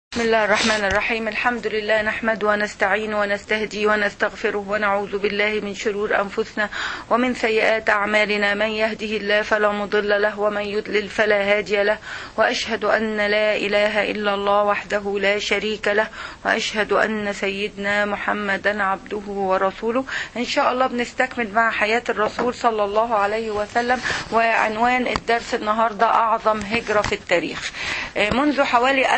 بسم الله الرحمن الرحيم الحمد لله نحمد ونستعين ونستهدي ونستغفره ونعوذ بالله من شرور أنفسنا ومن سيئات أعمالنا من يهده الله فلا مضل له ومن يضلل فلا هادي له وأشهد أن لا إله إلا الله وحده لا شريك له وأشهد أن سيدنا محمدا عبده ورسوله إن شاء الله بنستكمل مع حياة الرسول صلى الله عليه وسلم وعنوان الدرس النهاردة أعظم هجرة في التاريخ منذ حوالي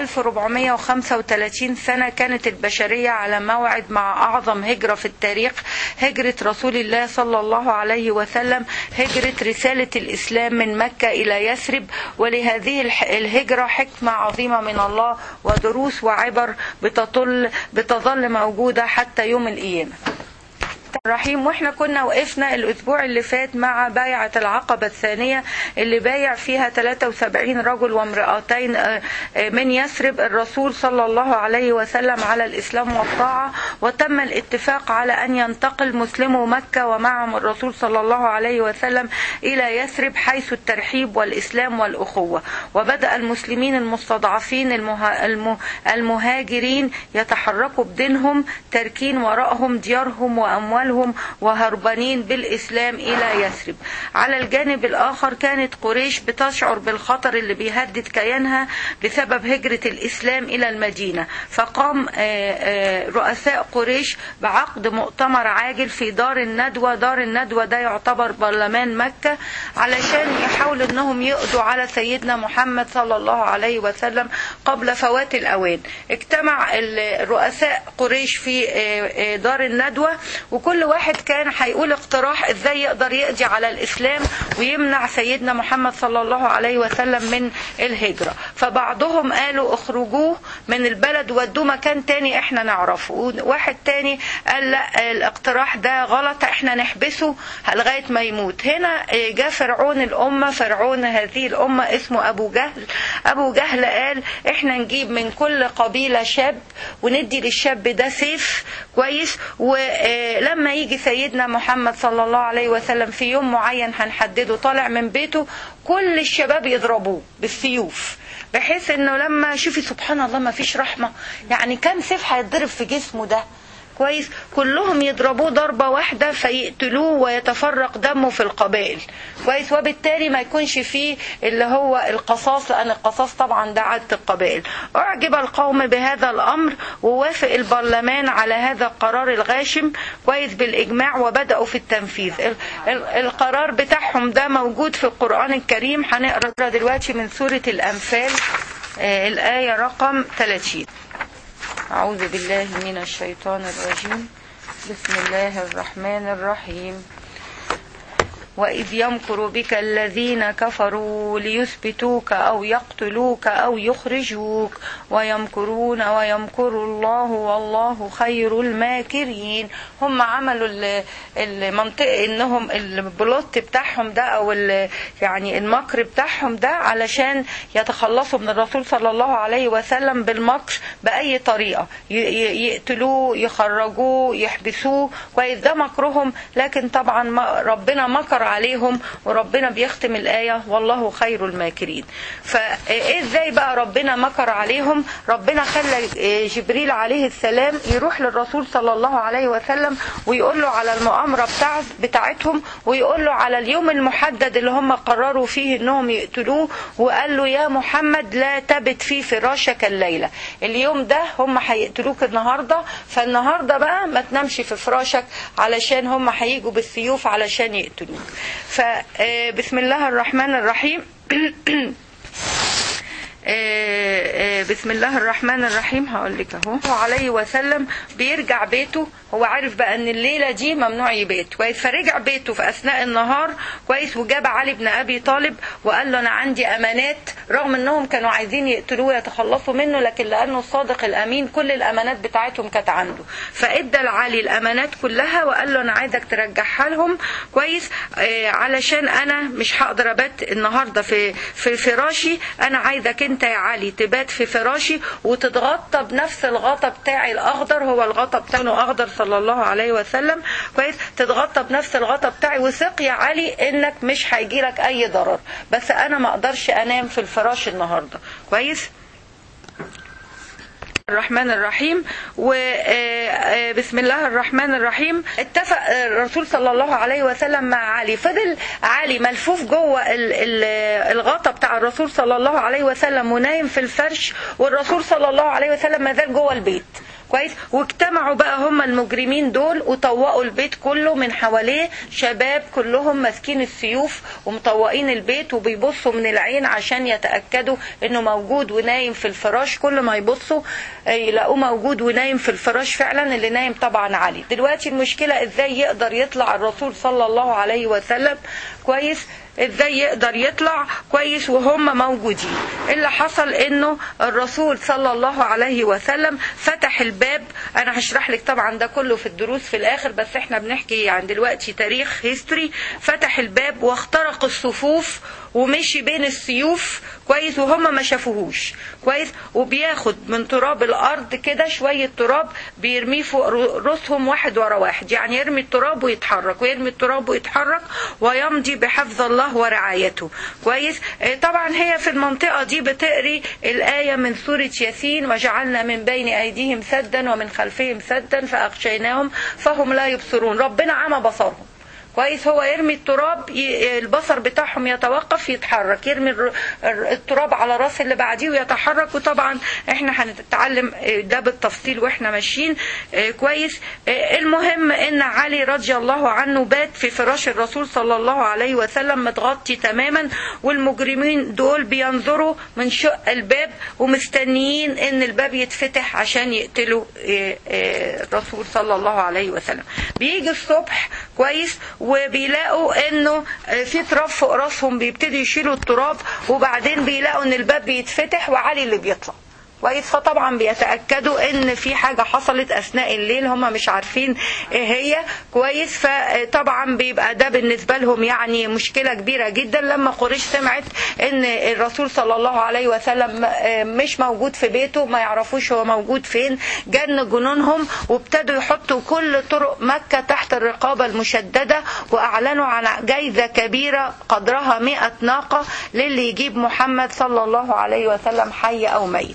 1435 سنة كانت البشرية على موعد مع أعظم هجرة في التاريخ هجرة رسول الله صلى الله عليه وسلم هجرة رسالة الإسلام من مكة إلى يثرب ولهذه الهجرة حكمة عظيمة من الله ودروس وعبر بتطل بتظل موجودة حتى يوم القيامة الرحيم واحنا كنا وقفنا الاسبوع اللي فات مع بايعة العقبة الثانية اللي بايع فيها 73 رجل وامرأتين من يثرب الرسول صلى الله عليه وسلم على الاسلام والطاعة وتم الاتفاق على ان ينتقل مسلمو مكة ومعهم الرسول صلى الله عليه وسلم الى يثرب حيث الترحيب والاسلام والاخوة وبدأ المسلمين المستضعفين المه... المهاجرين يتحركوا بدينهم تركين وراءهم ديارهم واموالهم أموالهم وهربانين بالإسلام إلى يثرب على الجانب الآخر كانت قريش بتشعر بالخطر اللي بيهدد كيانها بسبب هجرة الإسلام إلى المدينة فقام رؤساء قريش بعقد مؤتمر عاجل في دار الندوة دار الندوة ده يعتبر برلمان مكة علشان يحاولوا أنهم يقضوا على سيدنا محمد صلى الله عليه وسلم قبل فوات الأوان اجتمع رؤساء قريش في دار الندوة وكل كل واحد كان هيقول اقتراح ازاي يقدر يقضي على الاسلام ويمنع سيدنا محمد صلى الله عليه وسلم من الهجرة فبعضهم قالوا اخرجوه من البلد ودوه مكان تاني احنا نعرفه واحد تاني قال لا الاقتراح ده غلط احنا نحبسه لغاية ما يموت هنا جاء فرعون الامة فرعون هذه الامة اسمه ابو جهل ابو جهل قال احنا نجيب من كل قبيلة شاب وندي للشاب ده سيف كويس ولما لما يجي سيدنا محمد صلى الله عليه وسلم في يوم معين هنحدده طالع من بيته كل الشباب يضربوه بالسيوف بحيث انه لما شوفي سبحان الله ما فيش رحمه يعني كم سيف هيتضرب في جسمه ده كويس كلهم يضربوه ضربة واحدة فيقتلوه ويتفرق دمه في القبائل كويس وبالتالي ما يكونش فيه اللي هو القصاص لأن القصاص طبعا ده عادة القبائل أعجب القوم بهذا الأمر ووافق البرلمان على هذا القرار الغاشم كويس بالإجماع وبدأوا في التنفيذ القرار بتاعهم ده موجود في القرآن الكريم هنقرأ دلوقتي من سورة الأنفال الآية رقم 30 أعوذ بالله من الشيطان الرجيم بسم الله الرحمن الرحيم وإذ يمكر بك الذين كفروا ليثبتوك أو يقتلوك أو يخرجوك ويمكرون ويمكر الله والله خير الماكرين هم عملوا المنطقة إنهم البلوت بتاعهم ده أو يعني المكر بتاعهم ده علشان يتخلصوا من الرسول صلى الله عليه وسلم بالمكر بأي طريقة يقتلوه يخرجوه يحبسوه كويس ده مكرهم لكن طبعا ربنا مكر عليهم وربنا بيختم الآية والله خير الماكرين فإيه ازاي بقى ربنا مكر عليهم ربنا خلى جبريل عليه السلام يروح للرسول صلى الله عليه وسلم ويقول له على المؤامرة بتاع بتاعتهم ويقول له على اليوم المحدد اللي هم قرروا فيه انهم يقتلوه وقال له يا محمد لا تبت في فراشك الليلة اليوم ده هم هيقتلوك النهاردة فالنهاردة بقى ما تنامش في فراشك علشان هم هيجوا بالسيوف علشان يقتلوك فبسم الله الرحمن الرحيم بسم الله الرحمن الرحيم هقول لك اهو عليه وسلم بيرجع بيته هو عارف بقى ان الليله دي ممنوع يبات كويس فرجع بيته في اثناء النهار كويس وجاب علي بن ابي طالب وقال له انا عندي امانات رغم انهم كانوا عايزين يقتلوه ويتخلصوا منه لكن لانه الصادق الامين كل الامانات بتاعتهم كانت عنده فادى لعلي الامانات كلها وقال له انا عايزك ترجعها لهم كويس آه علشان انا مش هقدر ابات النهارده في في فراشي انا عايزك انت يا علي تبات في فراشي وتتغطى بنفس الغطا بتاعي الاخضر هو الغطا بتاعه اخضر صلى الله عليه وسلم كويس تتغطى بنفس الغطا بتاعي وثق يا علي انك مش هيجيلك اي ضرر بس انا ما اقدرش انام في الفراش النهارده كويس الرحمن الرحيم وبسم الله الرحمن الرحيم اتفق الرسول صلى الله عليه وسلم مع علي فضل علي ملفوف جوه الغطا بتاع الرسول صلى الله عليه وسلم ونايم في الفرش والرسول صلى الله عليه وسلم ما زال جوه البيت كويس واجتمعوا بقى هم المجرمين دول وطوقوا البيت كله من حواليه شباب كلهم ماسكين السيوف ومطوقين البيت وبيبصوا من العين عشان يتاكدوا انه موجود ونايم في الفراش كل ما يبصوا يلاقوه موجود ونايم في الفراش فعلا اللي نايم طبعا علي دلوقتي المشكله ازاي يقدر يطلع الرسول صلى الله عليه وسلم كويس ازاي يقدر يطلع كويس وهم موجودين اللي حصل انه الرسول صلى الله عليه وسلم فتح الباب انا هشرح لك طبعا ده كله في الدروس في الاخر بس احنا بنحكي عن دلوقتي تاريخ هيستوري فتح الباب واخترق الصفوف ومشي بين السيوف كويس وهم ما شافوهوش كويس وبياخد من تراب الارض كده شويه تراب بيرميه فوق رؤوسهم واحد ورا واحد يعني يرمي التراب ويتحرك ويرمي التراب ويتحرك ويمضي بحفظ الله ورعايته كويس طبعا هي في المنطقه دي بتقري الايه من سوره ياسين وجعلنا من بين ايديهم سدا ومن خلفهم سدا فاغشيناهم فهم لا يبصرون ربنا عمى بصرهم كويس هو يرمي التراب البصر بتاعهم يتوقف يتحرك يرمي التراب على راس اللي بعديه ويتحرك وطبعا احنا هنتعلم ده بالتفصيل واحنا ماشيين كويس المهم ان علي رضي الله عنه بات في فراش الرسول صلى الله عليه وسلم متغطي تماما والمجرمين دول بينظروا من شق الباب ومستنيين ان الباب يتفتح عشان يقتلوا الرسول صلى الله عليه وسلم بيجي الصبح كويس وبيلاقوا انه في تراب فوق راسهم بيبتدوا يشيلوا التراب وبعدين بيلاقوا ان الباب بيتفتح وعلي اللي بيطلع كويس فطبعا بيتاكدوا ان في حاجه حصلت اثناء الليل هم مش عارفين ايه هي كويس فطبعا بيبقى ده بالنسبه لهم يعني مشكله كبيره جدا لما قريش سمعت ان الرسول صلى الله عليه وسلم مش موجود في بيته ما يعرفوش هو موجود فين جن جنونهم وابتدوا يحطوا كل طرق مكه تحت الرقابه المشدده واعلنوا عن جائزه كبيره قدرها 100 ناقه للي يجيب محمد صلى الله عليه وسلم حي او ميت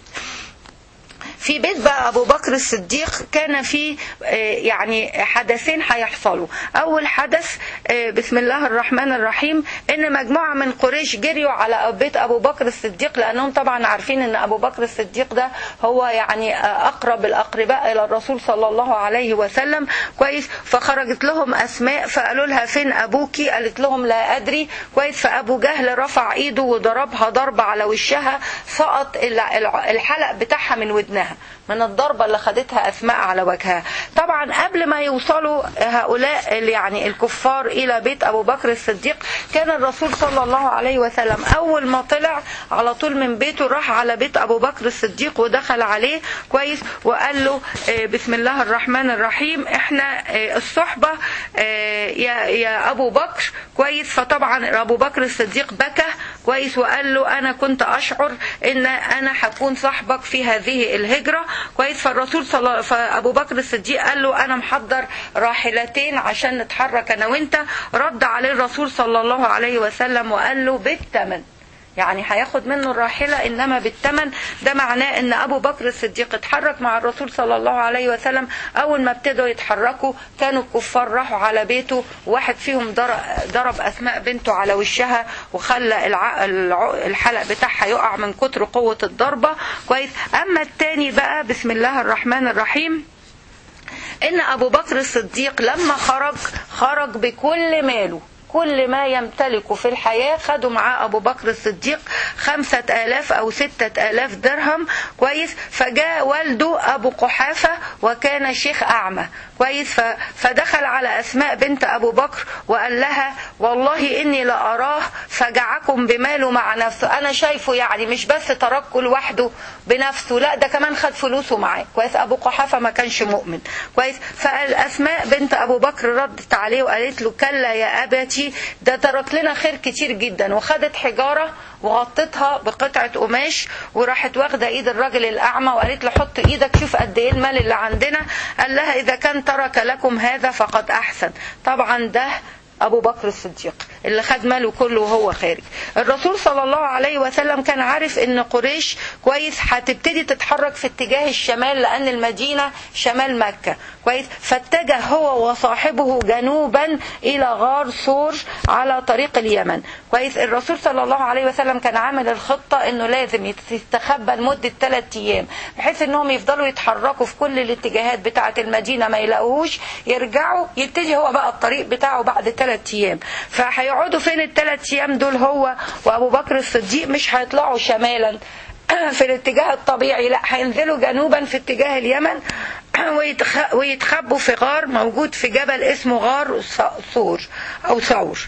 في بيت بقى ابو بكر الصديق كان في يعني حدثين هيحصلوا اول حدث بسم الله الرحمن الرحيم ان مجموعه من قريش جريوا على بيت ابو بكر الصديق لانهم طبعا عارفين ان ابو بكر الصديق ده هو يعني اقرب الاقرباء الى الرسول صلى الله عليه وسلم كويس فخرجت لهم اسماء فقالوا لها فين ابوكي قالت لهم لا ادري كويس فابو جهل رفع ايده وضربها ضربه على وشها سقط الحلق بتاعها من ودنها من الضربة اللي خدتها أسماء على وجهها طبعا قبل ما يوصلوا هؤلاء يعني الكفار إلى بيت أبو بكر الصديق كان الرسول صلى الله عليه وسلم أول ما طلع على طول من بيته راح على بيت أبو بكر الصديق ودخل عليه كويس وقال له بسم الله الرحمن الرحيم احنا الصحبة يا, يا أبو بكر كويس فطبعا أبو بكر الصديق بكى كويس وقال له أنا كنت أشعر إن أنا هكون صاحبك في هذه الهجرة كويس فالرسول صلى فابو بكر الصديق قال له انا محضر راحلتين عشان نتحرك انا وانت رد عليه الرسول صلى الله عليه وسلم وقال له بالثمن يعني هياخد منه الراحلة إنما بالثمن ده معناه إن أبو بكر الصديق اتحرك مع الرسول صلى الله عليه وسلم أول ما ابتدوا يتحركوا كانوا الكفار راحوا على بيته واحد فيهم ضرب أسماء بنته على وشها وخلى الحلق بتاعها يقع من كتر قوة الضربة كويس أما التاني بقى بسم الله الرحمن الرحيم إن أبو بكر الصديق لما خرج خرج بكل ماله كل ما يمتلكه في الحياة خدوا معاه أبو بكر الصديق خمسة آلاف أو ستة آلاف درهم كويس فجاء والده أبو قحافة وكان شيخ أعمى كويس فدخل على أسماء بنت أبو بكر وقال لها والله إني لأراه فجعكم بماله مع نفسه أنا شايفه يعني مش بس تركه لوحده بنفسه لا ده كمان خد فلوسه معاه كويس أبو قحافة ما كانش مؤمن كويس فالأسماء بنت أبو بكر ردت عليه وقالت له كلا يا أبتي ده ترك لنا خير كتير جدا وخدت حجارة وغطتها بقطعة قماش وراحت واخدة ايد الراجل الاعمى وقالت له حط ايدك شوف قد ايه المال اللي عندنا قال لها اذا كان ترك لكم هذا فقد احسن طبعا ده ابو بكر الصديق اللي خد ماله كله وهو خارج الرسول صلى الله عليه وسلم كان عارف ان قريش كويس هتبتدي تتحرك في اتجاه الشمال لان المدينه شمال مكه كويس فاتجه هو وصاحبه جنوبا الى غار ثور على طريق اليمن كويس الرسول صلى الله عليه وسلم كان عامل الخطه انه لازم يستخبى لمده ثلاث ايام بحيث انهم يفضلوا يتحركوا في كل الاتجاهات بتاعه المدينه ما يلاقوهوش يرجعوا يبتدي هو بقى الطريق بتاعه بعد ثلاث ايام فهيقعدوا فين الثلاث ايام دول هو وابو بكر الصديق مش هيطلعوا شمالا في الاتجاه الطبيعي لا هينزلوا جنوبا في اتجاه اليمن ويتخبوا في غار موجود في جبل اسمه غار ثور او ثور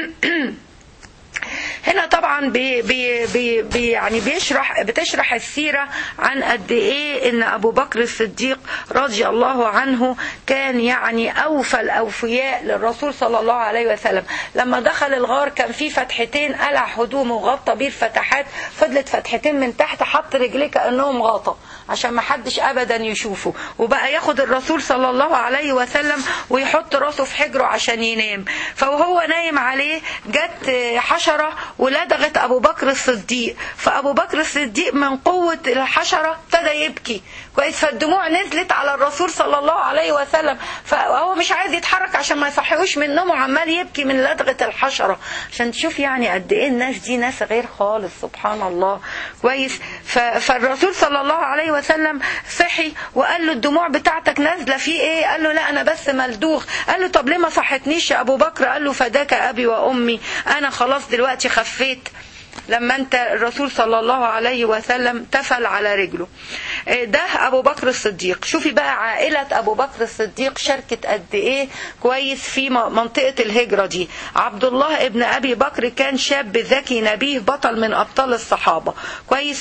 هنا طبعا بي بي بي بي يعني بيشرح بتشرح السيرة عن قد ايه ان ابو بكر الصديق رضي الله عنه كان يعني اوفى الاوفياء للرسول صلى الله عليه وسلم لما دخل الغار كان في فتحتين قلع هدومه وغطى بيه الفتحات فضلت فتحتين من تحت حط رجليه كانهم غطا عشان ما حدش ابدا يشوفه وبقى ياخد الرسول صلى الله عليه وسلم ويحط راسه في حجره عشان ينام فوهو نايم عليه جت حشره ولدغت ابو بكر الصديق فابو بكر الصديق من قوه الحشره ابتدى يبكي كويس فالدموع نزلت على الرسول صلى الله عليه وسلم فهو مش عايز يتحرك عشان ما يصحيهوش من نومه عمال يبكي من لدغه الحشره عشان تشوف يعني قد ايه الناس دي ناس غير خالص سبحان الله كويس فالرسول صلى الله عليه وسلم صحي وقال له الدموع بتاعتك نازله في ايه قال له لا انا بس ملدوخ قال له طب ليه ما صحتنيش يا ابو بكر قال له فداك ابي وامي انا خلاص دلوقتي خفيت لما انت الرسول صلى الله عليه وسلم تفل على رجله ده ابو بكر الصديق شوفي بقى عائلة ابو بكر الصديق شاركت قد ايه كويس في منطقة الهجرة دي عبد الله ابن ابي بكر كان شاب ذكي نبيه بطل من ابطال الصحابة كويس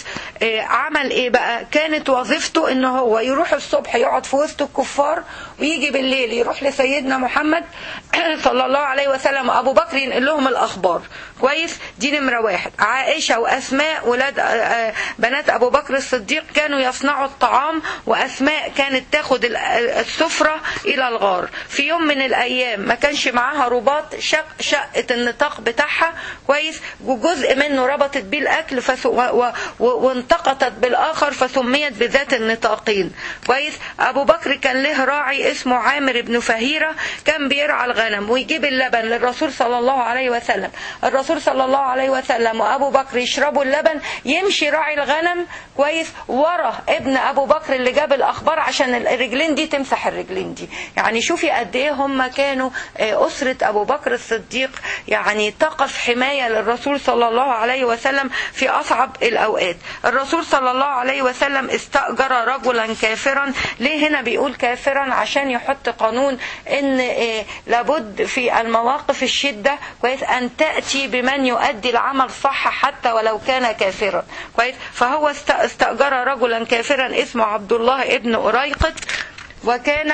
عمل ايه بقى كانت وظيفته ان هو يروح الصبح يقعد في وسط الكفار ويجي بالليل يروح لسيدنا محمد صلى الله عليه وسلم ابو بكر ينقل لهم الاخبار كويس دي نمرة واحد عائشة وأسماء ولاد بنات أبو بكر الصديق كانوا يصنعوا الطعام وأسماء كانت تاخد السفرة إلى الغار في يوم من الأيام ما كانش معاها رباط شق شقت النطاق بتاعها كويس وجزء منه ربطت بيه الأكل فسو و و وانتقطت بالآخر فسميت بذات النطاقين كويس أبو بكر كان له راعي اسمه عامر بن فهيرة كان بيرعى الغنم ويجيب اللبن للرسول صلى الله عليه وسلم الرسول صلى الله عليه وسلم وابو بكر يشربوا اللبن يمشي راعي الغنم كويس ورا ابن ابو بكر اللي جاب الاخبار عشان الرجلين دي تمسح الرجلين دي يعني شوفي قد ايه هم كانوا اسره ابو بكر الصديق يعني تقف حمايه للرسول صلى الله عليه وسلم في اصعب الاوقات الرسول صلى الله عليه وسلم استاجر رجلا كافرا ليه هنا بيقول كافرا عشان يحط قانون ان لابد في المواقف الشده كويس ان تاتي بمن يؤدي العمل صح حتى ولو كان كافرا كويس فهو استأجر رجلا كافرا اسمه عبد الله ابن أريقط وكان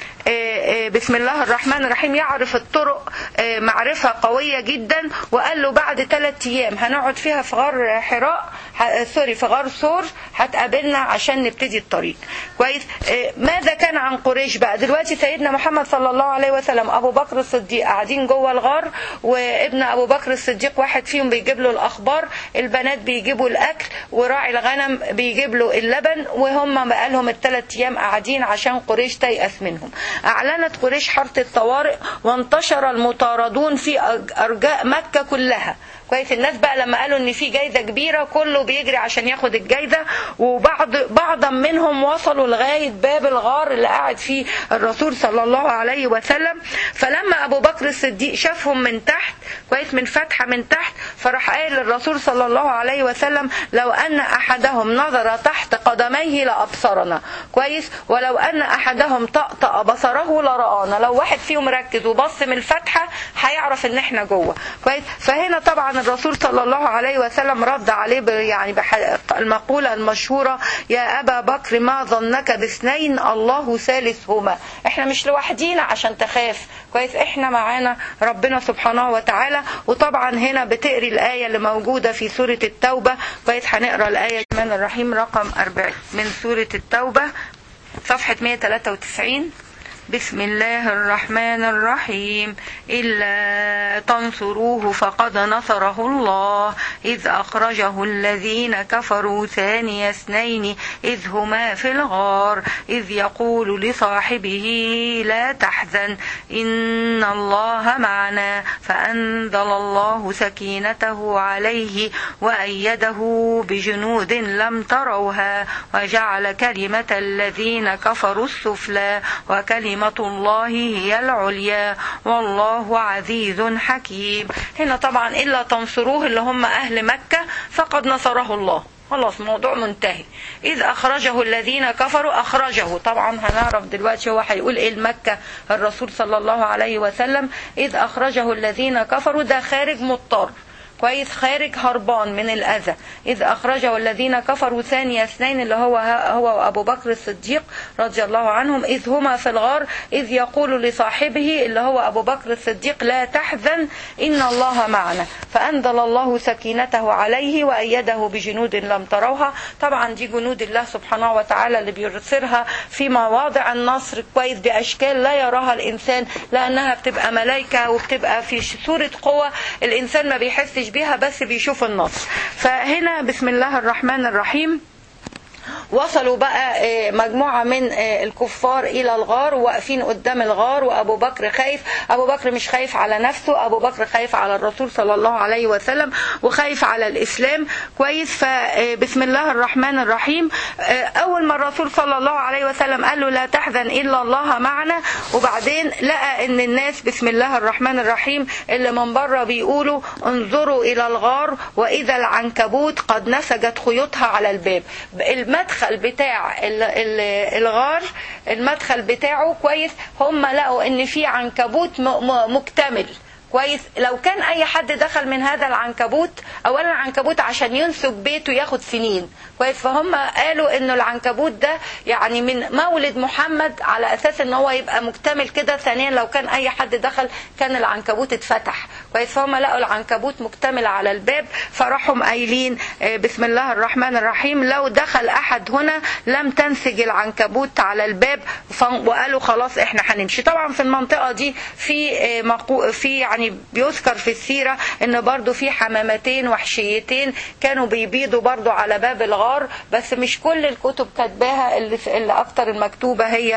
بسم الله الرحمن الرحيم يعرف الطرق معرفة قوية جدا وقال له بعد ثلاث أيام هنقعد فيها في غار حراء سوري في غار ثور هتقابلنا عشان نبتدي الطريق كويس ماذا كان عن قريش بقى دلوقتي سيدنا محمد صلى الله عليه وسلم أبو بكر الصديق قاعدين جوه الغار وابن أبو بكر الصديق واحد فيهم بيجيب له الأخبار البنات بيجيبوا الأكل وراعي الغنم بيجيب له اللبن وهم بقى لهم الثلاث أيام قاعدين عشان قريش تيأس منهم أعلنت قريش حالة الطوارئ وانتشر المطاردون في أرجاء مكة كلها كويس الناس بقى لما قالوا ان في جايزه كبيره كله بيجري عشان ياخد الجايزه وبعض بعضا منهم وصلوا لغايه باب الغار اللي قاعد فيه الرسول صلى الله عليه وسلم فلما ابو بكر الصديق شافهم من تحت كويس من فتحه من تحت فراح قايل للرسول صلى الله عليه وسلم لو ان احدهم نظر تحت قدميه لابصرنا كويس ولو ان احدهم طأطأ بصره لرآنا لو واحد فيهم ركز وبص من الفتحه هيعرف ان احنا جوه كويس فهنا طبعا الرسول صلى الله عليه وسلم رد عليه يعني المقولة المشهورة يا أبا بكر ما ظنك باثنين الله ثالثهما احنا مش لوحدينا عشان تخاف كويس احنا معانا ربنا سبحانه وتعالى وطبعا هنا بتقري الآية اللي موجودة في سورة التوبة كويس هنقرا الآية الرحمن الرحيم رقم 40 من سورة التوبة صفحة 193 بسم الله الرحمن الرحيم إلا تنصروه فقد نصره الله إذ أخرجه الذين كفروا ثاني اثنين إذ هما في الغار إذ يقول لصاحبه لا تحزن إن الله معنا فأنزل الله سكينته عليه وأيده بجنود لم تروها وجعل كلمة الذين كفروا السفلى وكلمة الله هي العليا والله عزيز حكيم هنا طبعا إلا تنصروه اللي هم أهل مكة فقد نصره الله خلاص موضوع منتهي إذ أخرجه الذين كفروا أخرجه طبعا هنعرف دلوقتي هو هيقول إيه المكة الرسول صلى الله عليه وسلم إذ أخرجه الذين كفروا ده خارج مضطر كويس خارج هربان من الأذى إذ أخرجه الذين كفروا ثاني اثنين اللي هو هو وأبو بكر الصديق رضي الله عنهم إذ هما في الغار إذ يقول لصاحبه اللي هو أبو بكر الصديق لا تحزن إن الله معنا فأنزل الله سكينته عليه وأيده بجنود لم تروها طبعا دي جنود الله سبحانه وتعالى اللي بيرسلها في مواضع النصر كويس بأشكال لا يراها الإنسان لأنها بتبقى ملائكة وبتبقى في صورة قوة الإنسان ما بيحسش بيها بس بيشوف النصر فهنا بسم الله الرحمن الرحيم وصلوا بقى مجموعة من الكفار إلى الغار واقفين قدام الغار وأبو بكر خايف أبو بكر مش خايف على نفسه أبو بكر خايف على الرسول صلى الله عليه وسلم وخايف على الإسلام كويس فبسم الله الرحمن الرحيم أول ما الرسول صلى الله عليه وسلم قال له لا تحزن إلا الله معنا وبعدين لقى إن الناس بسم الله الرحمن الرحيم اللي من بره بيقولوا انظروا إلى الغار وإذا العنكبوت قد نسجت خيوطها على الباب المدخل بتاع الغار المدخل بتاعه كويس هم لقوا ان في عنكبوت مكتمل كويس لو كان اي حد دخل من هذا العنكبوت اولا العنكبوت عشان ينسج بيته ياخد سنين كويس فهم قالوا انه العنكبوت ده يعني من مولد محمد على اساس ان هو يبقى مكتمل كده ثانيا لو كان اي حد دخل كان العنكبوت اتفتح كويس فهم لقوا العنكبوت مكتمل على الباب فراحوا قايلين بسم الله الرحمن الرحيم لو دخل احد هنا لم تنسج العنكبوت على الباب وقالوا خلاص احنا هنمشي طبعا في المنطقه دي في مقو في يعني يعني بيذكر في السيرة ان برضو في حمامتين وحشيتين كانوا بيبيضوا برضو على باب الغار بس مش كل الكتب كاتباها اللي, اللي اكتر المكتوبة هي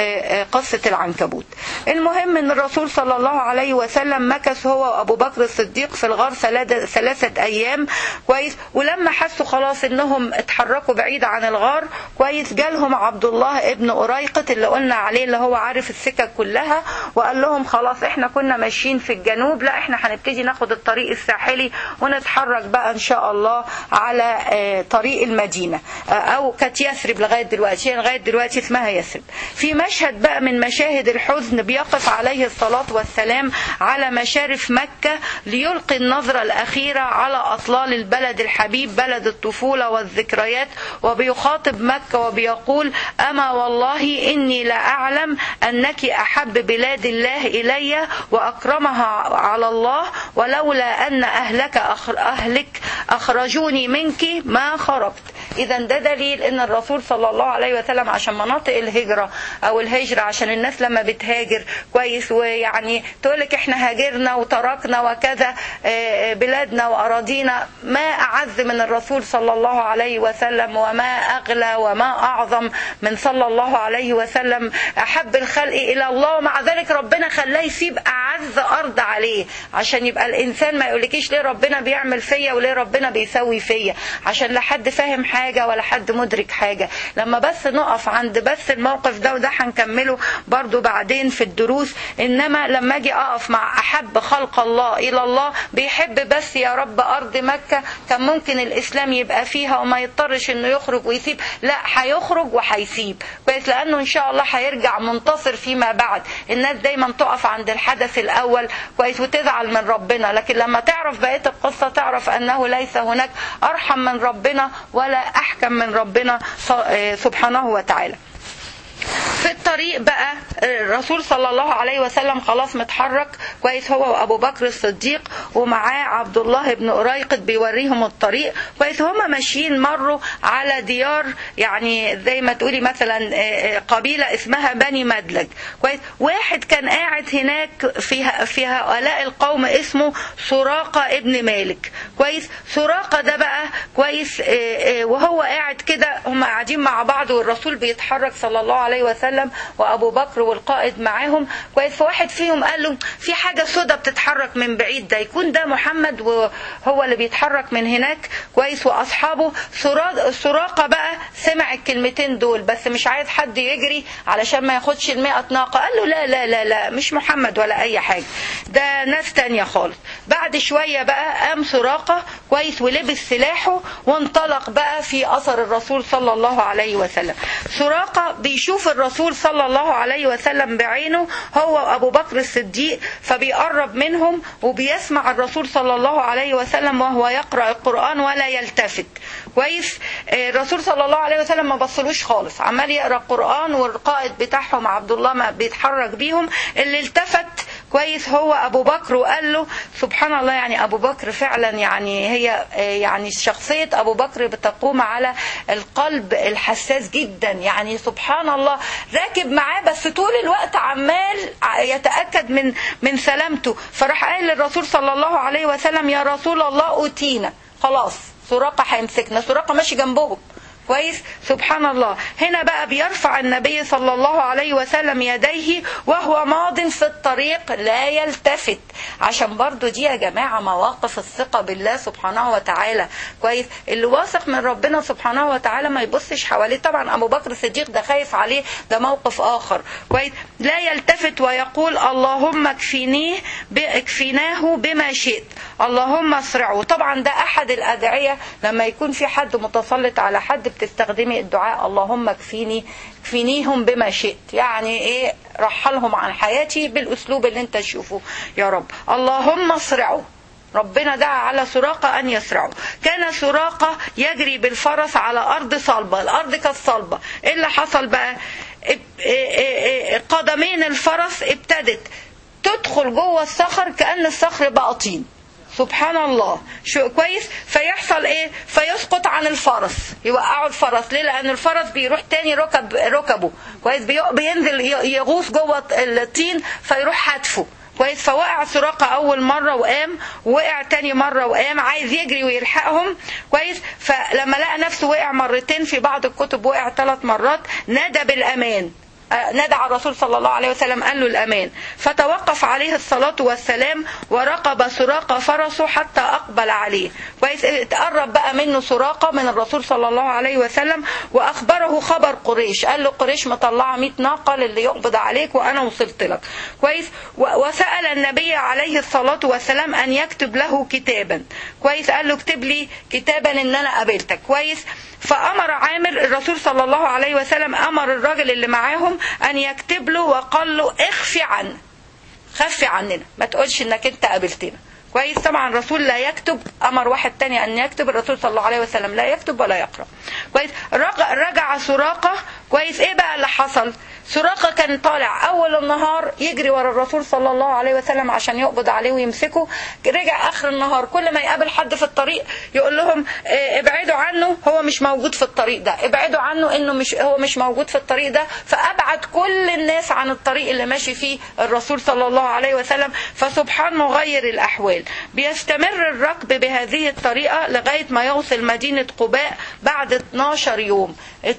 قصة العنكبوت المهم ان الرسول صلى الله عليه وسلم مكث هو وابو بكر الصديق في الغار ثلاثة ايام كويس ولما حسوا خلاص انهم اتحركوا بعيد عن الغار كويس جالهم عبد الله ابن أريقط اللي قلنا عليه اللي هو عارف السكك كلها وقال لهم خلاص احنا كنا ماشيين في الجنوب لا احنا هنبتدي ناخد الطريق الساحلي ونتحرك بقى ان شاء الله على طريق المدينة او كانت يثرب لغاية دلوقتي لغاية دلوقتي اسمها يثرب في مشهد بقى من مشاهد الحزن بيقف عليه الصلاة والسلام على مشارف مكة ليلقي النظرة الأخيرة على أطلال البلد الحبيب بلد الطفولة والذكريات وبيخاطب مكة وبيقول أما والله إني لأعلم أنك أحب بلاد الله إلي وأكرمها على الله ولولا أن أهلك أخر أهلك أخرجوني منك ما خرجت إذا ده دليل إن الرسول صلى الله عليه وسلم عشان مناطق الهجرة أو الهجرة عشان الناس لما بتهاجر كويس ويعني تقولك إحنا هاجرنا وتركنا وكذا بلادنا وأراضينا ما أعز من الرسول صلى الله عليه وسلم وما أغلى وما أعظم من صلى الله عليه وسلم أحب الخلق إلى الله ومع ذلك ربنا خلاه يسيب أعز أرض عليه عشان يبقى الإنسان ما يقولكيش ليه ربنا بيعمل فيا وليه ربنا بيسوي فيا عشان لا حد فاهم حاجة ولا حد مدرك حاجة لما بس نقف عند بس الموقف ده وده هنكمله برضو بعدين في الدروس إنما لما أجي أقف مع أحب خلق الله إلى الله بيحب بس يا رب أرض مكة كان ممكن الإسلام يبقى فيها وما يضطرش إنه يخرج ويسيب لا هيخرج وهيسيب كويس لأنه إن شاء الله هيرجع منتصر فيما بعد الناس دايما تقف عند الحدث الأول كويس وتزعل من ربنا لكن لما تعرف بقية القصة تعرف أنه ليس هناك أرحم من ربنا ولا أحكم من ربنا سبحانه وتعالى في في الطريق بقى الرسول صلى الله عليه وسلم خلاص متحرك كويس هو وابو بكر الصديق ومعاه عبد الله بن أريقط بيوريهم الطريق كويس هما ماشيين مروا على ديار يعني زي ما تقولي مثلا قبيلة اسمها بني مدلج كويس واحد كان قاعد هناك في في هؤلاء القوم اسمه سراقة ابن مالك كويس سراقة ده بقى كويس وهو قاعد كده هم قاعدين مع بعض والرسول بيتحرك صلى الله عليه وسلم وابو بكر والقائد معاهم كويس فواحد فيهم قال له في حاجة سودة بتتحرك من بعيد ده يكون ده محمد وهو اللي بيتحرك من هناك كويس واصحابه سراقة بقى سمع الكلمتين دول بس مش عايز حد يجري علشان ما ياخدش المئة ناقة قال له لا لا لا لا مش محمد ولا اي حاجة ده ناس تانية خالص بعد شوية بقى قام سراقة كويس ولبس سلاحه وانطلق بقى في اثر الرسول صلى الله عليه وسلم سراقة بيشوف الرسول صلى الله عليه وسلم بعينه هو وابو بكر الصديق فبيقرب منهم وبيسمع الرسول صلى الله عليه وسلم وهو يقرأ القرآن ولا يلتفت كويس الرسول صلى الله عليه وسلم ما بصلوش خالص عمال يقرأ القرآن والقائد بتاعهم عبد الله ما بيتحرك بيهم اللي التفت كويس هو ابو بكر وقال له سبحان الله يعني ابو بكر فعلا يعني هي يعني شخصيه ابو بكر بتقوم على القلب الحساس جدا يعني سبحان الله راكب معاه بس طول الوقت عمال يتاكد من من سلامته فراح قال للرسول صلى الله عليه وسلم يا رسول الله اوتينا خلاص سراقه هيمسكنا سراقه ماشي جنبهم كويس سبحان الله هنا بقى بيرفع النبي صلى الله عليه وسلم يديه وهو ماض في الطريق لا يلتفت عشان برضو دي يا جماعة مواقف الثقة بالله سبحانه وتعالى كويس اللي واثق من ربنا سبحانه وتعالى ما يبصش حواليه طبعا أبو بكر الصديق ده خايف عليه ده موقف آخر كويس لا يلتفت ويقول اللهم اكفينيه اكفيناه بما شئت اللهم اسرعه طبعا ده أحد الأدعية لما يكون في حد متسلط على حد بتستخدمي الدعاء اللهم اكفيني اكفينيهم بما شئت يعني ايه رحلهم عن حياتي بالاسلوب اللي انت تشوفه يا رب اللهم اسرعوا ربنا دعا على سراقة أن يسرعوا كان سراقة يجري بالفرس على أرض صلبة الأرض كانت صلبة إيه اللي حصل بقى قدمين الفرس ابتدت تدخل جوه الصخر كأن الصخر بقى طين سبحان الله شو كويس فيحصل ايه فيسقط عن الفرس يوقعوا الفرس ليه لان الفرس بيروح تاني ركب ركبه كويس بينزل يغوص جوه الطين فيروح هدفه كويس فوقع سراقة أول مرة وقام وقع تاني مرة وقام عايز يجري ويلحقهم كويس فلما لقى نفسه وقع مرتين في بعض الكتب وقع ثلاث مرات نادى بالأمان نادى على الرسول صلى الله عليه وسلم قال له الأمان فتوقف عليه الصلاة والسلام ورقب سراقة فرسه حتى أقبل عليه كويس تقرب بقى منه سراقة من الرسول صلى الله عليه وسلم وأخبره خبر قريش قال له قريش مطلعة 100 ناقة للي يقبض عليك وأنا وصلت لك كويس وسأل النبي عليه الصلاة والسلام أن يكتب له كتابا كويس قال له اكتب لي كتابا إن أنا قابلتك كويس فأمر عامر الرسول صلى الله عليه وسلم أمر الراجل اللي معاهم أن يكتب له وقال له اخفي عنه خفي عننا ما تقولش انك انت قابلتنا كويس طبعا الرسول لا يكتب امر واحد تاني ان يكتب الرسول صلى الله عليه وسلم لا يكتب ولا يقرا كويس رجع, رجع سراقه كويس ايه بقى اللي حصل سراقه كان طالع اول النهار يجري ورا الرسول صلى الله عليه وسلم عشان يقبض عليه ويمسكه رجع اخر النهار كل ما يقابل حد في الطريق يقول لهم ابعدوا عنه هو مش موجود في الطريق ده ابعدوا عنه انه مش هو مش موجود في الطريق ده فابعد كل الناس عن الطريق اللي ماشي فيه الرسول صلى الله عليه وسلم فسبحان مغير الاحوال بيستمر الركب بهذه الطريقه لغايه ما يوصل مدينه قباء بعد 12 يوم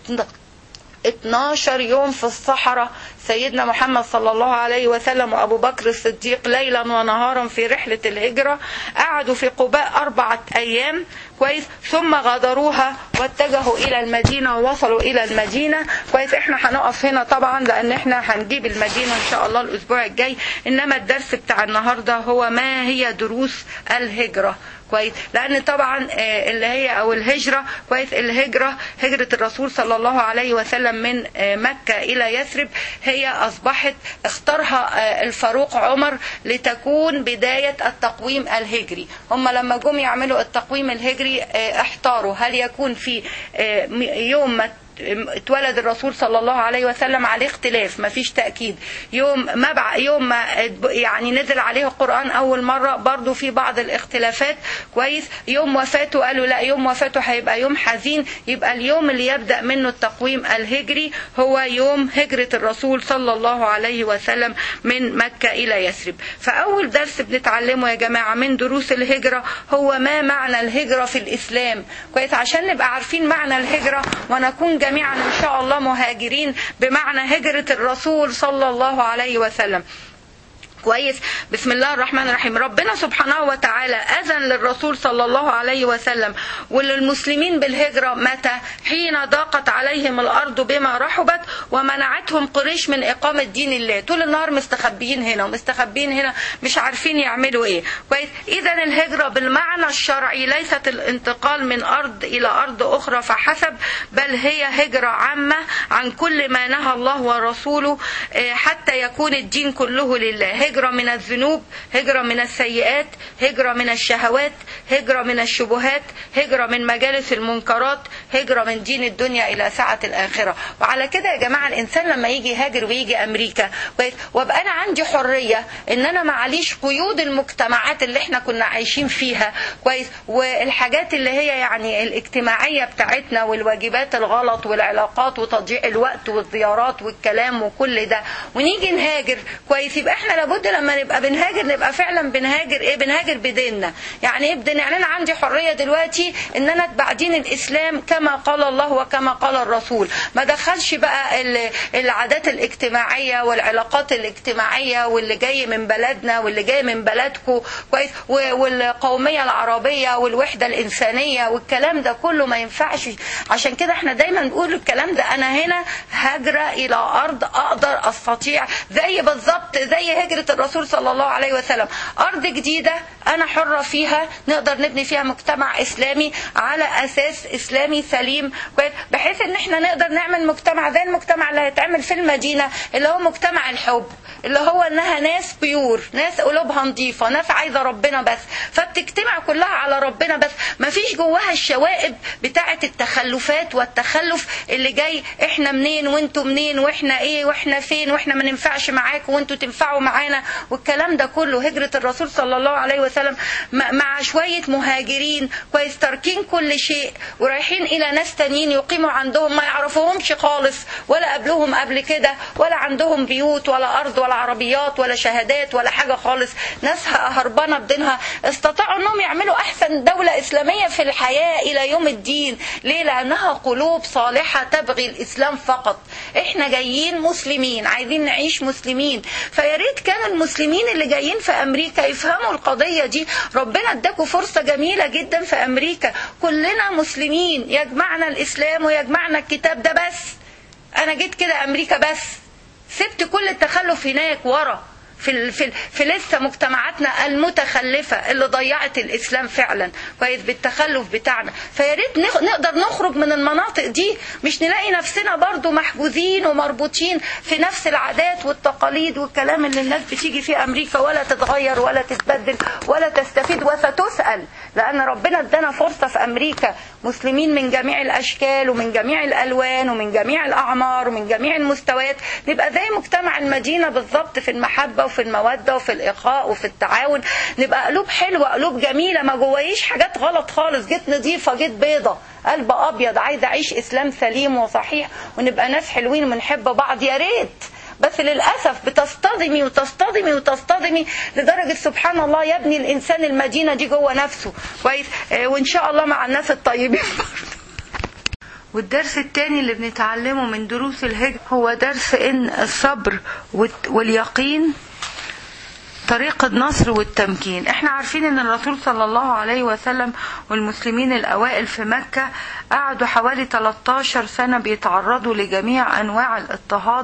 12 يوم في الصحراء سيدنا محمد صلى الله عليه وسلم وأبو بكر الصديق ليلا ونهارا في رحلة الهجرة قعدوا في قباء أربعة أيام كويس ثم غادروها واتجهوا إلى المدينة ووصلوا إلى المدينة كويس احنا هنقف هنا طبعا لأن احنا هنجيب المدينة إن شاء الله الأسبوع الجاي إنما الدرس بتاع النهاردة هو ما هي دروس الهجرة كويس لان طبعا اللي هي او الهجره كويس الهجره هجره الرسول صلى الله عليه وسلم من مكه الى يثرب هي اصبحت اختارها الفاروق عمر لتكون بدايه التقويم الهجري هم لما جم يعملوا التقويم الهجري احتاروا هل يكون في يوم اتولد الرسول صلى الله عليه وسلم عليه اختلاف ما فيش تأكيد يوم ما بع... يوم ما يعني نزل عليه القرآن أول مرة برضو في بعض الاختلافات كويس يوم وفاته قالوا لا يوم وفاته هيبقى يوم حزين يبقى اليوم اللي يبدأ منه التقويم الهجري هو يوم هجرة الرسول صلى الله عليه وسلم من مكة إلى يثرب فأول درس بنتعلمه يا جماعة من دروس الهجرة هو ما معنى الهجرة في الإسلام كويس عشان نبقى عارفين معنى الهجرة ونكون جميعا إن شاء الله مهاجرين بمعنى هجرة الرسول صلى الله عليه وسلم كويس بسم الله الرحمن الرحيم ربنا سبحانه وتعالى أذن للرسول صلى الله عليه وسلم وللمسلمين بالهجرة متى حين ضاقت عليهم الأرض بما رحبت ومنعتهم قريش من إقامة دين الله طول النهار مستخبيين هنا ومستخبيين هنا مش عارفين يعملوا إيه كويس إذا الهجرة بالمعنى الشرعي ليست الانتقال من أرض إلى أرض أخرى فحسب بل هي هجرة عامة عن كل ما نهى الله ورسوله حتى يكون الدين كله لله هجرة من الذنوب هجرة من السيئات هجرة من الشهوات هجرة من الشبهات هجرة من مجالس المنكرات هجرة من دين الدنيا إلى ساعة الآخرة وعلى كده يا جماعة الإنسان لما يجي يهاجر ويجي أمريكا وابقى أنا عندي حرية إن أنا معليش قيود المجتمعات اللي احنا كنا عايشين فيها كويس والحاجات اللي هي يعني الاجتماعية بتاعتنا والواجبات الغلط والعلاقات وتضييع الوقت والزيارات والكلام وكل ده ونيجي نهاجر كويس يبقى احنا لابد لما نبقى بنهاجر نبقى فعلا بنهاجر ايه بنهاجر بديننا يعني ايه بدين يعني انا عندي حريه دلوقتي ان انا اتبع دين الاسلام كما قال الله وكما قال الرسول ما دخلش بقى العادات الاجتماعيه والعلاقات الاجتماعيه واللي جاي من بلدنا واللي جاي من بلدكم كويس والقوميه العربيه والوحده الانسانيه والكلام ده كله ما ينفعش عشان كده احنا دايما نقول الكلام ده انا هنا هاجره الى ارض اقدر استطيع زي بالظبط زي هجرة الرسول صلى الله عليه وسلم أرض جديدة أنا حرة فيها نقدر نبني فيها مجتمع إسلامي على أساس إسلامي سليم بحيث إن إحنا نقدر نعمل مجتمع زي المجتمع اللي هيتعمل في المدينة اللي هو مجتمع الحب اللي هو إنها ناس بيور ناس قلوبها نظيفة ناس عايزة ربنا بس فبتجتمع كلها على ربنا بس ما فيش جواها الشوائب بتاعة التخلفات والتخلف اللي جاي إحنا منين وإنتوا منين وإحنا إيه وإحنا فين وإحنا ما ننفعش معاكم وإنتوا تنفعوا معانا والكلام ده كله هجرة الرسول صلى الله عليه وسلم مع شوية مهاجرين كويس تاركين كل شيء ورايحين إلى ناس تانيين يقيموا عندهم ما يعرفوهمش خالص ولا قبلهم قبل كده ولا عندهم بيوت ولا أرض ولا عربيات ولا شهادات ولا حاجة خالص ناس هربانة بدينها استطاعوا أنهم يعملوا أحسن دولة إسلامية في الحياة إلى يوم الدين ليه لأنها قلوب صالحة تبغي الإسلام فقط احنا جايين مسلمين عايزين نعيش مسلمين فيا ريت كان المسلمين اللي جايين في امريكا يفهموا القضيه دي ربنا اداكوا فرصه جميله جدا في امريكا كلنا مسلمين يجمعنا الاسلام ويجمعنا الكتاب ده بس انا جيت كده امريكا بس سبت كل التخلف هناك ورا في في في لسه مجتمعاتنا المتخلفه اللي ضيعت الاسلام فعلا كويس بالتخلف بتاعنا فيا ريت نقدر نخرج من المناطق دي مش نلاقي نفسنا برضو محجوزين ومربوطين في نفس العادات والتقاليد والكلام اللي الناس بتيجي في امريكا ولا تتغير ولا تتبدل ولا تستفيد وستسال لان ربنا ادانا فرصه في امريكا مسلمين من جميع الاشكال ومن جميع الالوان ومن جميع الاعمار ومن جميع المستويات نبقى زي مجتمع المدينه بالظبط في المحبه وفي المودة وفي الإخاء وفي التعاون نبقى قلوب حلوة قلوب جميلة ما جوايش حاجات غلط خالص جيت نظيفة جيت بيضة قلب أبيض عايز أعيش إسلام سليم وصحيح ونبقى ناس حلوين وبنحب بعض يا ريت بس للأسف بتصطدمي وتصطدمي وتصطدمي لدرجة سبحان الله يبني الإنسان المدينة دي جوه نفسه كويس وإن شاء الله مع الناس الطيبين برضه والدرس الثاني اللي بنتعلمه من دروس الهجر هو درس ان الصبر واليقين طريق النصر والتمكين احنا عارفين ان الرسول صلى الله عليه وسلم والمسلمين الاوائل في مكة قعدوا حوالي 13 سنة بيتعرضوا لجميع انواع الاضطهاد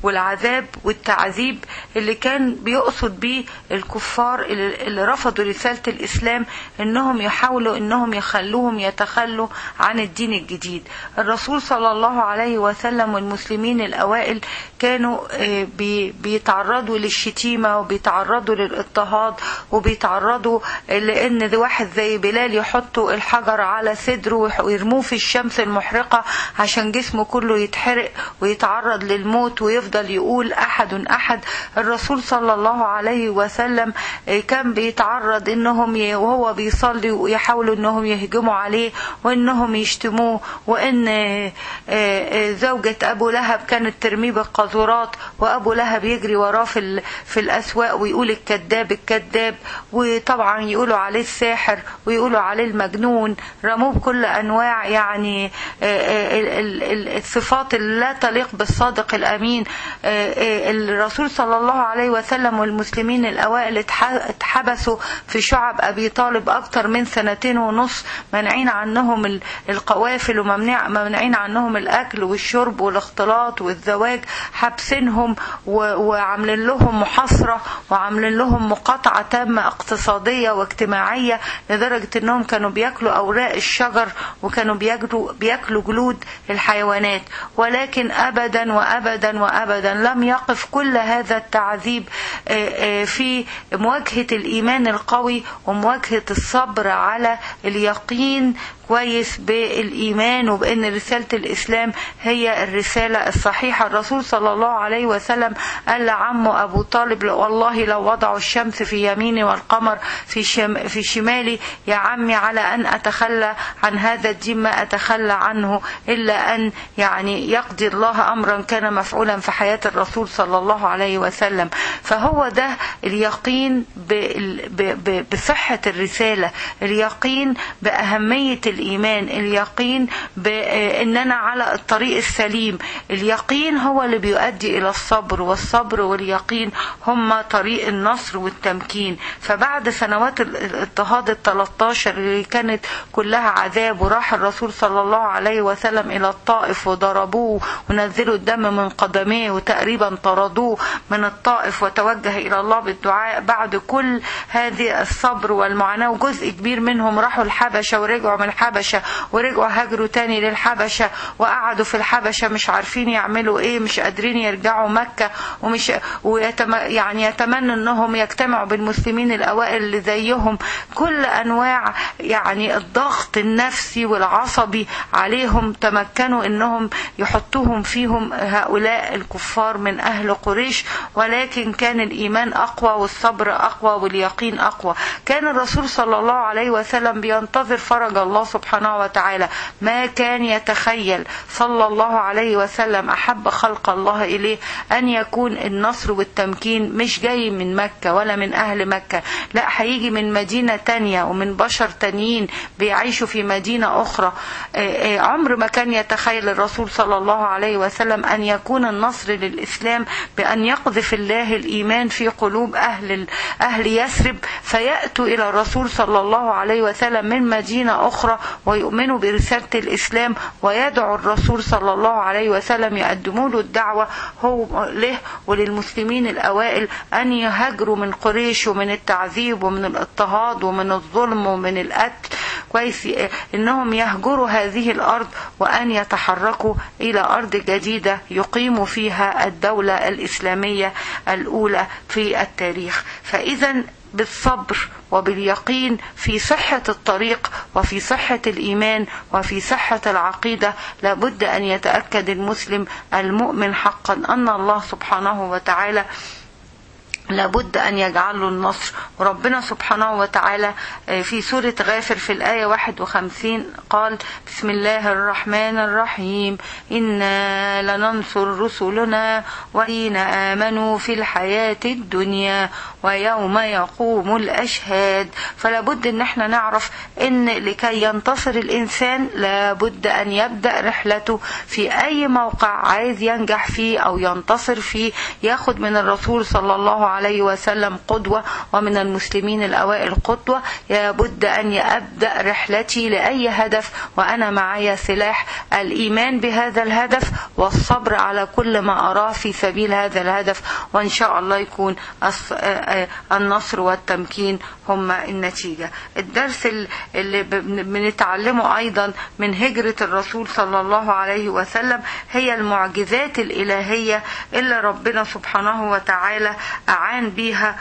والعذاب والتعذيب اللي كان بيقصد بيه الكفار اللي اللي رفضوا رسالة الإسلام إنهم يحاولوا إنهم يخلوهم يتخلوا عن الدين الجديد الرسول صلى الله عليه وسلم والمسلمين الأوائل كانوا آه، بي- بيتعرضوا للشتيمة وبيتعرضوا للاضطهاد وبيتعرضوا لأن ذي واحد زي بلال يحطوا الحجر على صدره ويح- ويرموه في الشمس المحرقة عشان جسمه كله يتحرق ويتعرض للموت ويفضل يقول أحد أحد الرسول صلى الله عليه وسلم آه، كان بيتعرض إنهم ي- وهو بيصلي ويحاولوا إنهم يهجموا عليه وإنهم يشتموه وإن آه، آه، زوجة أبو لهب كانت ترميه بالقاذورات وأبو لهب يجري وراه في ال- في الأسواق ويقول الكذاب الكذاب وطبعا يقولوا عليه الساحر ويقولوا عليه المجنون رموه بكل أنواع يعني آه، آه، ال- ال- ال- الصفات اللي لا تليق بالصادق الأمين آه، آه، الرسول صلى الله عليه وسلم والمسلمين الأوائل اتح- اتحبسوا في شعب أبي طالب أكتر من سنتين ونص منعين عنهم ال- القوافل وممنوع ممنعين عنهم الأكل والشرب والاختلاط والزواج حابسينهم و- وعاملين لهم محاصرة وعاملين لهم مقاطعة تامة اقتصادية واجتماعية لدرجة انهم كانوا بياكلوا اوراق الشجر وكانوا بياكلوا بياكلوا جلود الحيوانات ولكن ابدا وابدا وابدا لم يقف كل هذا التعذيب آه، آه، في مواجهة الايمان القوي ومواجهة الصبر على اليقين كويس بالإيمان وبأن رسالة الإسلام هي الرسالة الصحيحة الرسول صلى الله عليه وسلم قال لعمه أبو طالب والله لو وضعوا الشمس في يميني والقمر في, شم في شمالي يا عمي على أن أتخلى عن هذا الدين ما أتخلى عنه إلا أن يعني يقضي الله أمرا كان مفعولا في حياة الرسول صلى الله عليه وسلم فهو ده اليقين بال- ب- ب- بصحة الرسالة اليقين بأهمية الإيمان اليقين بأن أنا على الطريق السليم اليقين هو اللي بيؤدي إلى الصبر والصبر واليقين هما طريق النصر والتمكين فبعد سنوات ال- الاضطهاد ال 13 اللي كانت كلها عذاب وراح الرسول صلى الله عليه وسلم إلى الطائف وضربوه ونزلوا الدم من قدميه وتقريبا طردوه من الطائف وتوجه إلى الله بالدعاء بعد كل هذه الصبر والمعاناة وجزء كبير منهم راحوا الحبشة ورجعوا من الحبشة ورجعوا هاجروا تاني للحبشة وقعدوا في الحبشة مش عارفين يعملوا ايه مش قادرين يرجعوا مكة ومش ويتم يعني يتمنوا انهم يجتمعوا بالمسلمين الاوائل اللي زيهم كل انواع يعني الضغط النفسي والعصبي عليهم تمكنوا انهم يحطوهم فيهم هؤلاء الكفار من اهل قريش ولكن كان الايمان اقوى والصبر اقوى واليقين اقوى كان الرسول صلى الله عليه وسلم بينتظر فرج الله سبحانه وتعالى ما كان يتخيل صلى الله عليه وسلم احب خلق الله اليه ان يكون النصر والتمكين مش جاي من مكة ولا من اهل مكة لا هيجي من مدينة تانية ومن بشر تانيين بيعيشوا في مدينة اخرى آه، آه، عمر ما كان يتخيل الرسول صلى الله عليه وسلم ان يكون النصر للاسلام بان يقذف الله الايمان في قلوب اهل ال- اهل يثرب فياتوا الى الرسول صلى الله عليه وسلم من مدينه اخرى ويؤمنوا برساله الاسلام ويدعو الرسول صلى الله عليه وسلم يقدموا له الدعوه هو له وللمسلمين الاوائل ان يهاجروا من قريش ومن التعذيب ومن الاضطهاد ومن الظلم ومن القتل كويس انهم يهجروا هذه الارض وان يتحركوا الى ارض جديده يقيموا فيها الدوله الاسلاميه الاولى في التاريخ فاذا بالصبر وباليقين في صحة الطريق وفي صحة الإيمان وفي صحة العقيدة لابد أن يتأكد المسلم المؤمن حقا أن الله سبحانه وتعالى لابد أن يجعل له النصر وربنا سبحانه وتعالى في سورة غافر في الآية 51 قال بسم الله الرحمن الرحيم إنا لننصر رسلنا والذين آمنوا في الحياة الدنيا ويوم يقوم الأشهاد فلابد أن احنا نعرف أن لكي ينتصر الإنسان لابد أن يبدأ رحلته في أي موقع عايز ينجح فيه أو ينتصر فيه ياخد من الرسول صلى الله عليه عليه وسلم قدوة ومن المسلمين الأوائل قدوة لابد أن أبدأ رحلتي لأي هدف وأنا معي سلاح الإيمان بهذا الهدف والصبر على كل ما أراه في سبيل هذا الهدف وإن شاء الله يكون النصر والتمكين هما النتيجة الدرس اللي بنتعلمه أيضا من هجرة الرسول صلى الله عليه وسلم هي المعجزات الإلهية اللي ربنا سبحانه وتعالى أعان بيها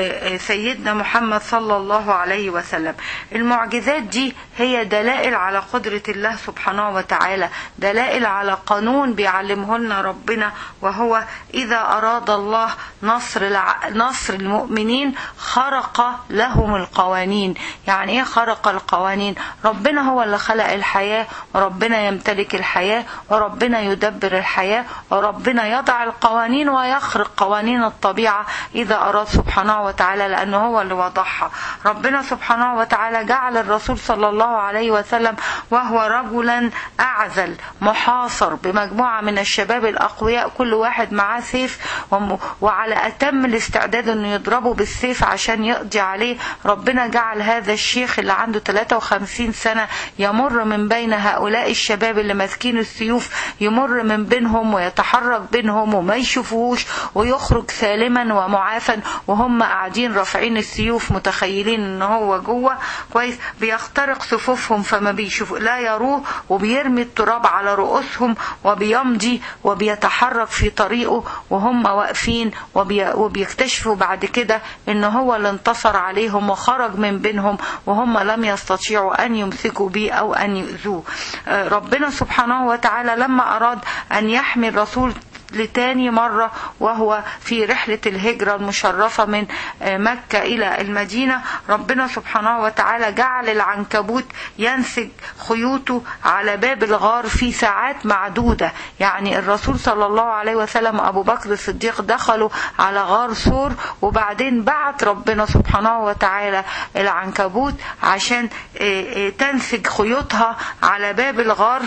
سيدنا محمد صلى الله عليه وسلم المعجزات دي هي دلائل على قدرة الله سبحانه وتعالى دلائل على قانون بيعلمه لنا ربنا وهو إذا أراد الله نصر نصر المؤمنين خرق لهم القوانين يعني إيه خرق القوانين ربنا هو اللي خلق الحياة وربنا يمتلك الحياة وربنا يدبر الحياة وربنا يضع القوانين ويخرق قوانين الطبيعة إذا أراد سبحانه وتعالى لأنه هو اللي وضعها ربنا سبحانه وتعالى جعل الرسول صلى الله عليه وسلم وهو رجلا أعزل محاصر بمجموعة من الشباب الأقوياء كل واحد معاه سيف وعلى أتم الاستعداد أنه يضربه بالسيف عشان يقضي عليه ربنا جعل هذا الشيخ اللي عنده 53 سنة يمر من بين هؤلاء الشباب اللي ماسكين السيوف يمر من بينهم ويتحرك بينهم وما يشوفوش ويخرج سالما ومعافا وهم قاعدين رافعين السيوف متخيلين ان هو جوه كويس بيخترق صفوفهم فما بيشوفوا لا يروه وبيرمي التراب على رؤوسهم وبيمضي وبيتحرك في طريقه وهم واقفين وبي وبيكتشفوا بعد كده ان هو اللي انتصر عليهم وخرج من بينهم وهم لم يستطيعوا ان يمسكوا به او ان يؤذوه ربنا سبحانه وتعالى لما اراد ان يحمي الرسول لتاني مرة وهو في رحلة الهجرة المشرفة من مكة إلى المدينة ربنا سبحانه وتعالى جعل العنكبوت ينسج خيوطه على باب الغار في ساعات معدودة يعني الرسول صلى الله عليه وسلم أبو بكر الصديق دخلوا على غار سور وبعدين بعت ربنا سبحانه وتعالى العنكبوت عشان تنسج خيوطها على باب الغار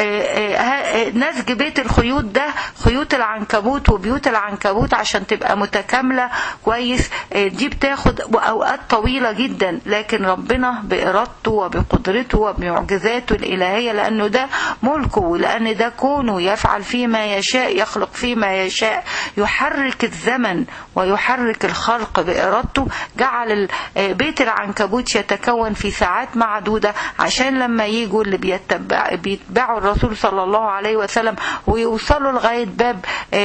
نسج بيت الخيوط ده خيوط بيوت العنكبوت وبيوت العنكبوت عشان تبقى متكاملة كويس دي بتاخد أوقات طويلة جدا لكن ربنا بإرادته وبقدرته وبمعجزاته الإلهية لأنه ده ملكه لأن ده كونه يفعل فيما يشاء يخلق فيما يشاء يحرك الزمن ويحرك الخلق بإرادته جعل بيت العنكبوت يتكون في ساعات معدودة عشان لما يجوا اللي بيتبع بيتبعوا الرسول صلى الله عليه وسلم ويوصلوا لغاية باب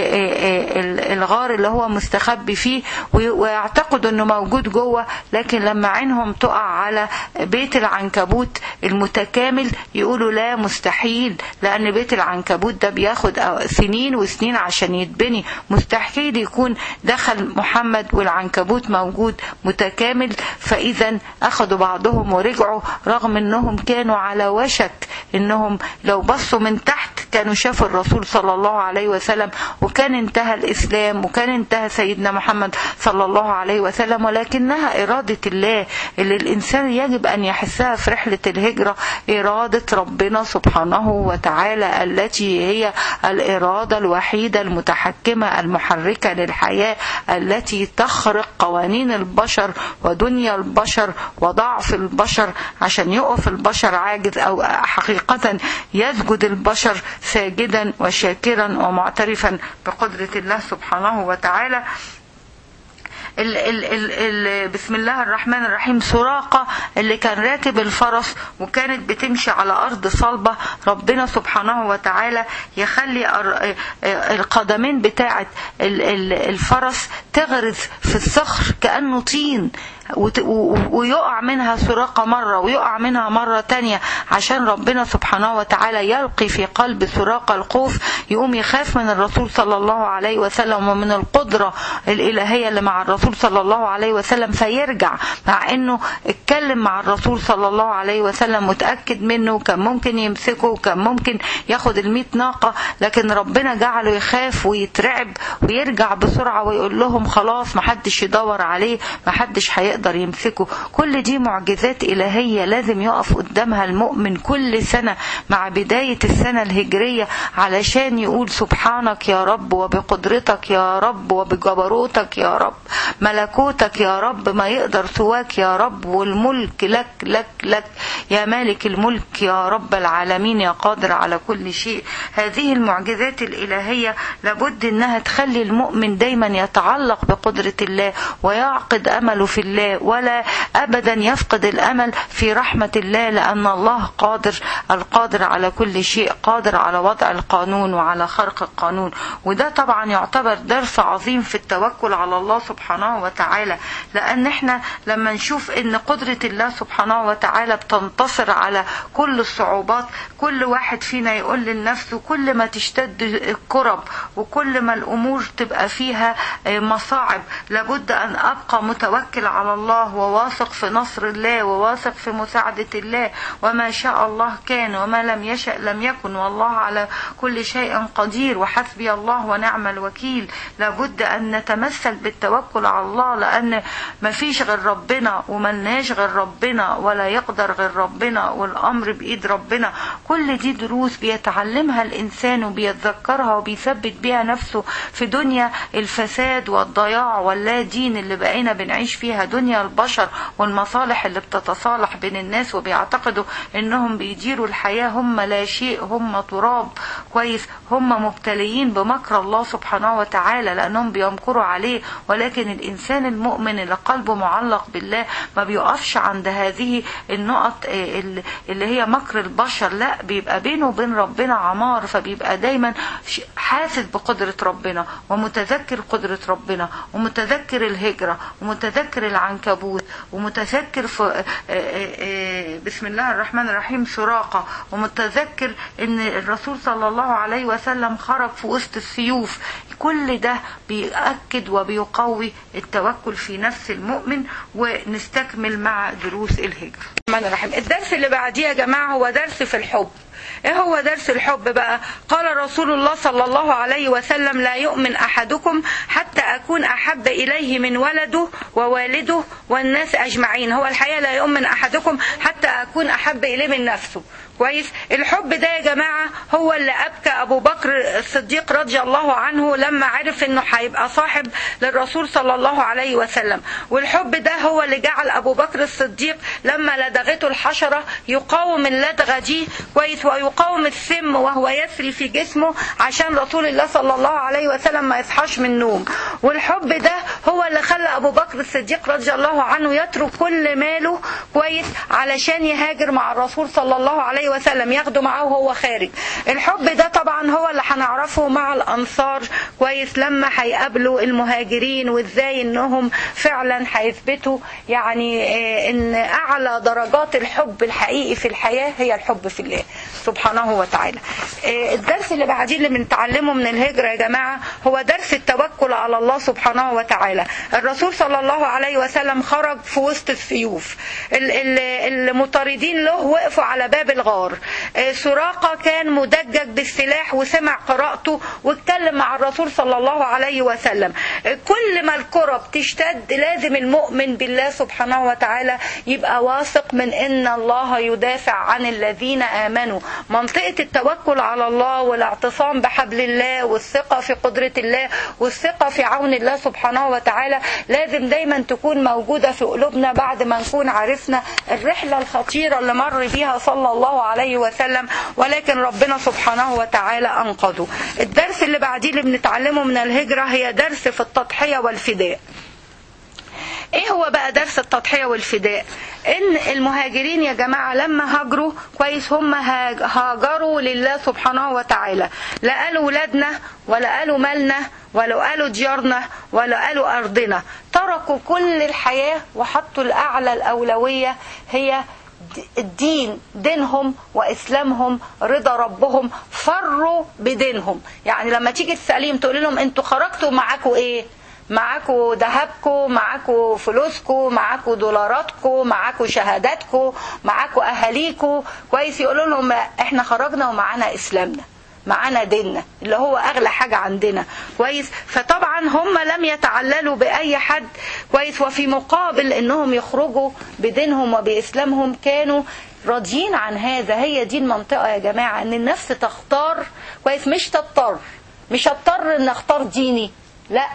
الغار اللي هو مستخبي فيه ويعتقدوا انه موجود جوه لكن لما عينهم تقع على بيت العنكبوت المتكامل يقولوا لا مستحيل لان بيت العنكبوت ده بياخد سنين وسنين عشان يتبني مستحيل يكون دخل محمد والعنكبوت موجود متكامل فاذا اخذوا بعضهم ورجعوا رغم انهم كانوا على وشك انهم لو بصوا من تحت كانوا شافوا الرسول صلى الله عليه وسلم وكان انتهى الإسلام وكان انتهى سيدنا محمد صلى الله عليه وسلم ولكنها إرادة الله اللي الإنسان يجب أن يحسها في رحلة الهجرة إرادة ربنا سبحانه وتعالى التي هي الإرادة الوحيدة المتحكمة المحركة للحياة التي تخرق قوانين البشر ودنيا البشر وضعف البشر عشان يقف البشر عاجز أو حقيقة يسجد البشر ساجدا وشاكرا ومعترفا بقدرة الله سبحانه وتعالى ال ال ال ال بسم الله الرحمن الرحيم سراقة اللي كان راكب الفرس وكانت بتمشي على أرض صلبة ربنا سبحانه وتعالى يخلي القدمين بتاعة الفرس تغرز في الصخر كأنه طين ويقع منها سراقة مرة ويقع منها مرة تانية عشان ربنا سبحانه وتعالى يلقي في قلب سراقة الخوف يقوم يخاف من الرسول صلى الله عليه وسلم ومن القدرة الإلهية اللي مع الرسول صلى الله عليه وسلم فيرجع مع انه اتكلم مع الرسول صلى الله عليه وسلم متأكد منه كان ممكن يمسكه وكان ممكن ياخد الميت ناقة لكن ربنا جعله يخاف ويترعب ويرجع بسرعة ويقول لهم خلاص محدش يدور عليه محدش هيقدر يقدر يمسكه كل دي معجزات إلهية لازم يقف قدامها المؤمن كل سنة مع بداية السنة الهجرية علشان يقول سبحانك يا رب وبقدرتك يا رب وبجبروتك يا رب ملكوتك يا رب ما يقدر سواك يا رب والملك لك لك لك يا مالك الملك يا رب العالمين يا قادر على كل شيء هذه المعجزات الإلهية لابد انها تخلي المؤمن دايما يتعلق بقدرة الله ويعقد امله في الله ولا ابدا يفقد الامل في رحمة الله لان الله قادر القادر على كل شيء قادر على وضع القانون وعلى خرق القانون وده طبعا يعتبر درس عظيم في التوكل على الله سبحانه وتعالى لان احنا لما نشوف ان قدرة الله سبحانه وتعالى بتنتصر على كل الصعوبات كل واحد فينا يقول لنفسه كل ما تشتد الكرب وكل ما الامور تبقى فيها مصاعب لابد ان ابقى متوكل على الله وواثق في نصر الله وواثق في مساعدة الله وما شاء الله كان وما لم يشأ لم يكن والله على كل شيء قدير وحسبي الله ونعم الوكيل لابد ان نتمثل بالتوكل على الله لان ما فيش غير ربنا وملناش غير ربنا ولا يقدر غير ربنا والامر بايد ربنا كل دي دروس بيتعلمها الانسان وبيتذكرها وبيثبت بيها نفسه في دنيا الفساد والضياع واللا دين اللي بقينا بنعيش فيها دنيا البشر والمصالح اللي بتتصالح بين الناس وبيعتقدوا انهم بيديروا الحياة هم لا شيء هم تراب كويس هم مبتليين بمكر الله سبحانه وتعالى لانهم بيمكروا عليه ولكن الانسان المؤمن اللي قلبه معلق بالله ما بيقفش عند هذه النقط اللي هي مكر البشر لا بيبقى بينه وبين ربنا عمار فبيبقى دايما حاسس بقدرة ربنا ومتذكر قدرة ربنا ومتذكر الهجرة ومتذكر العنكبوت ومتذكر في بسم الله الرحمن الرحيم سراقة ومتذكر ان الرسول صلى الله عليه وسلم خرج في وسط السيوف كل ده بيأكد وبيقوي التوكل في نفس المؤمن ونستكمل مع دروس الهجرة الرحمن الرحيم الدرس اللي بعديه يا جماعة هو درس في الحب ايه هو درس الحب بقى قال رسول الله صلى الله عليه وسلم لا يؤمن احدكم حتى اكون احب اليه من ولده ووالده والناس اجمعين هو الحقيقه لا يؤمن احدكم حتى اكون احب اليه من نفسه كويس الحب ده يا جماعة هو اللي أبكى أبو بكر الصديق رضي الله عنه لما عرف أنه هيبقى صاحب للرسول صلى الله عليه وسلم والحب ده هو اللي جعل أبو بكر الصديق لما لدغته الحشرة يقاوم اللدغة دي كويس ويقاوم السم وهو يسري في جسمه عشان رسول الله صلى الله عليه وسلم ما يصحاش من النوم والحب ده هو اللي خلى أبو بكر الصديق رضي الله عنه يترك كل ماله كويس علشان يهاجر مع الرسول صلى الله عليه عليه وسلم ياخده معاه وهو خارج الحب ده طبعا هو اللي هنعرفه مع الانصار كويس لما هيقابلوا المهاجرين وازاي انهم فعلا هيثبتوا يعني ان اعلى درجات الحب الحقيقي في الحياه هي الحب في الله سبحانه وتعالى الدرس اللي بعديه اللي بنتعلمه من الهجره يا جماعه هو درس التوكل على الله سبحانه وتعالى الرسول صلى الله عليه وسلم خرج في وسط السيوف المطاردين له وقفوا على باب الغار سراقة كان مدجج بالسلاح وسمع قراءته واتكلم مع الرسول صلى الله عليه وسلم كل ما الكرة بتشتد لازم المؤمن بالله سبحانه وتعالى يبقى واثق من ان الله يدافع عن الذين امنوا منطقة التوكل على الله والاعتصام بحبل الله والثقة في قدرة الله والثقة في عون الله سبحانه وتعالى لازم دايما تكون موجودة في قلوبنا بعد ما نكون عرفنا الرحلة الخطيرة اللي مر بيها صلى الله عليه وسلم ولكن ربنا سبحانه وتعالى أنقذه الدرس اللي بعديه اللي بنتعلمه من الهجرة هي درس في التضحية والفداء ايه هو بقى درس التضحية والفداء ان المهاجرين يا جماعة لما هاجروا كويس هم هاجروا لله سبحانه وتعالى لا قالوا ولادنا ولا قالوا مالنا ولا قالوا ديارنا ولا قالوا ارضنا تركوا كل الحياة وحطوا الاعلى الاولوية هي الدين دينهم واسلامهم رضا ربهم فروا بدينهم يعني لما تيجي تساليهم تقول لهم انتوا خرجتوا معاكوا ايه معاكوا ذهبكم معاكوا فلوسكم معاكوا دولاراتكم معاكوا شهاداتكم معاكوا اهاليكم كويس يقولوا لهم احنا خرجنا ومعانا اسلامنا معانا ديننا اللي هو اغلى حاجة عندنا كويس فطبعا هم لم يتعللوا باي حد كويس وفي مقابل انهم يخرجوا بدينهم وباسلامهم كانوا راضيين عن هذا هي دي المنطقة يا جماعة ان النفس تختار كويس مش تضطر مش هضطر ان اختار ديني لا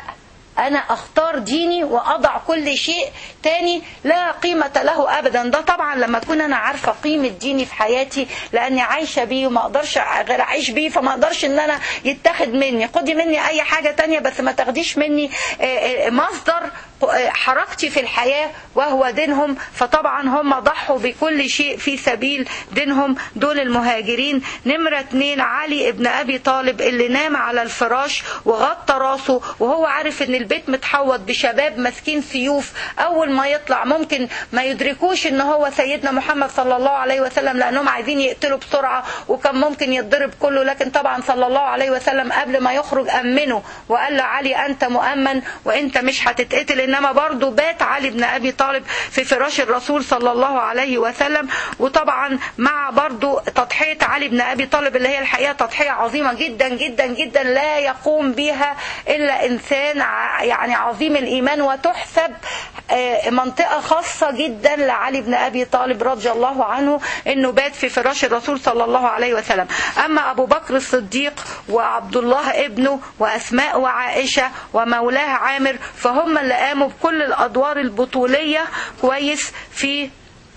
انا اختار ديني واضع كل شيء تاني لا قيمة له ابدا ده طبعا لما اكون انا عارفة قيمة ديني في حياتي لاني عايشة بيه وما اقدرش غير اعيش بيه فما اقدرش ان انا يتاخد مني خدي مني اي حاجة تانية بس ما تاخديش مني مصدر حركتي في الحياة وهو دينهم فطبعا هم ضحوا بكل شيء في سبيل دينهم دول المهاجرين نمرة اتنين علي ابن ابي طالب اللي نام على الفراش وغطى راسه وهو عارف ان البيت متحوط بشباب ماسكين سيوف اول ما يطلع ممكن ما يدركوش ان هو سيدنا محمد صلى الله عليه وسلم لانهم عايزين يقتلوا بسرعة وكان ممكن يتضرب كله لكن طبعا صلى الله عليه وسلم قبل ما يخرج امنه وقال له علي انت مؤمن وانت مش هتتقتل انما برضه بات علي بن ابي طالب في فراش الرسول صلى الله عليه وسلم وطبعا مع برضه تضحية علي بن ابي طالب اللي هي الحقيقة تضحية عظيمة جدا جدا جدا لا يقوم بها الا انسان يعني عظيم الايمان وتحسب منطقة خاصة جدا لعلي بن ابي طالب رضي الله عنه انه بات في فراش الرسول صلى الله عليه وسلم اما ابو بكر الصديق وعبد الله ابنه واسماء وعائشة ومولاه عامر فهم اللي قاموا بكل الادوار البطولية كويس في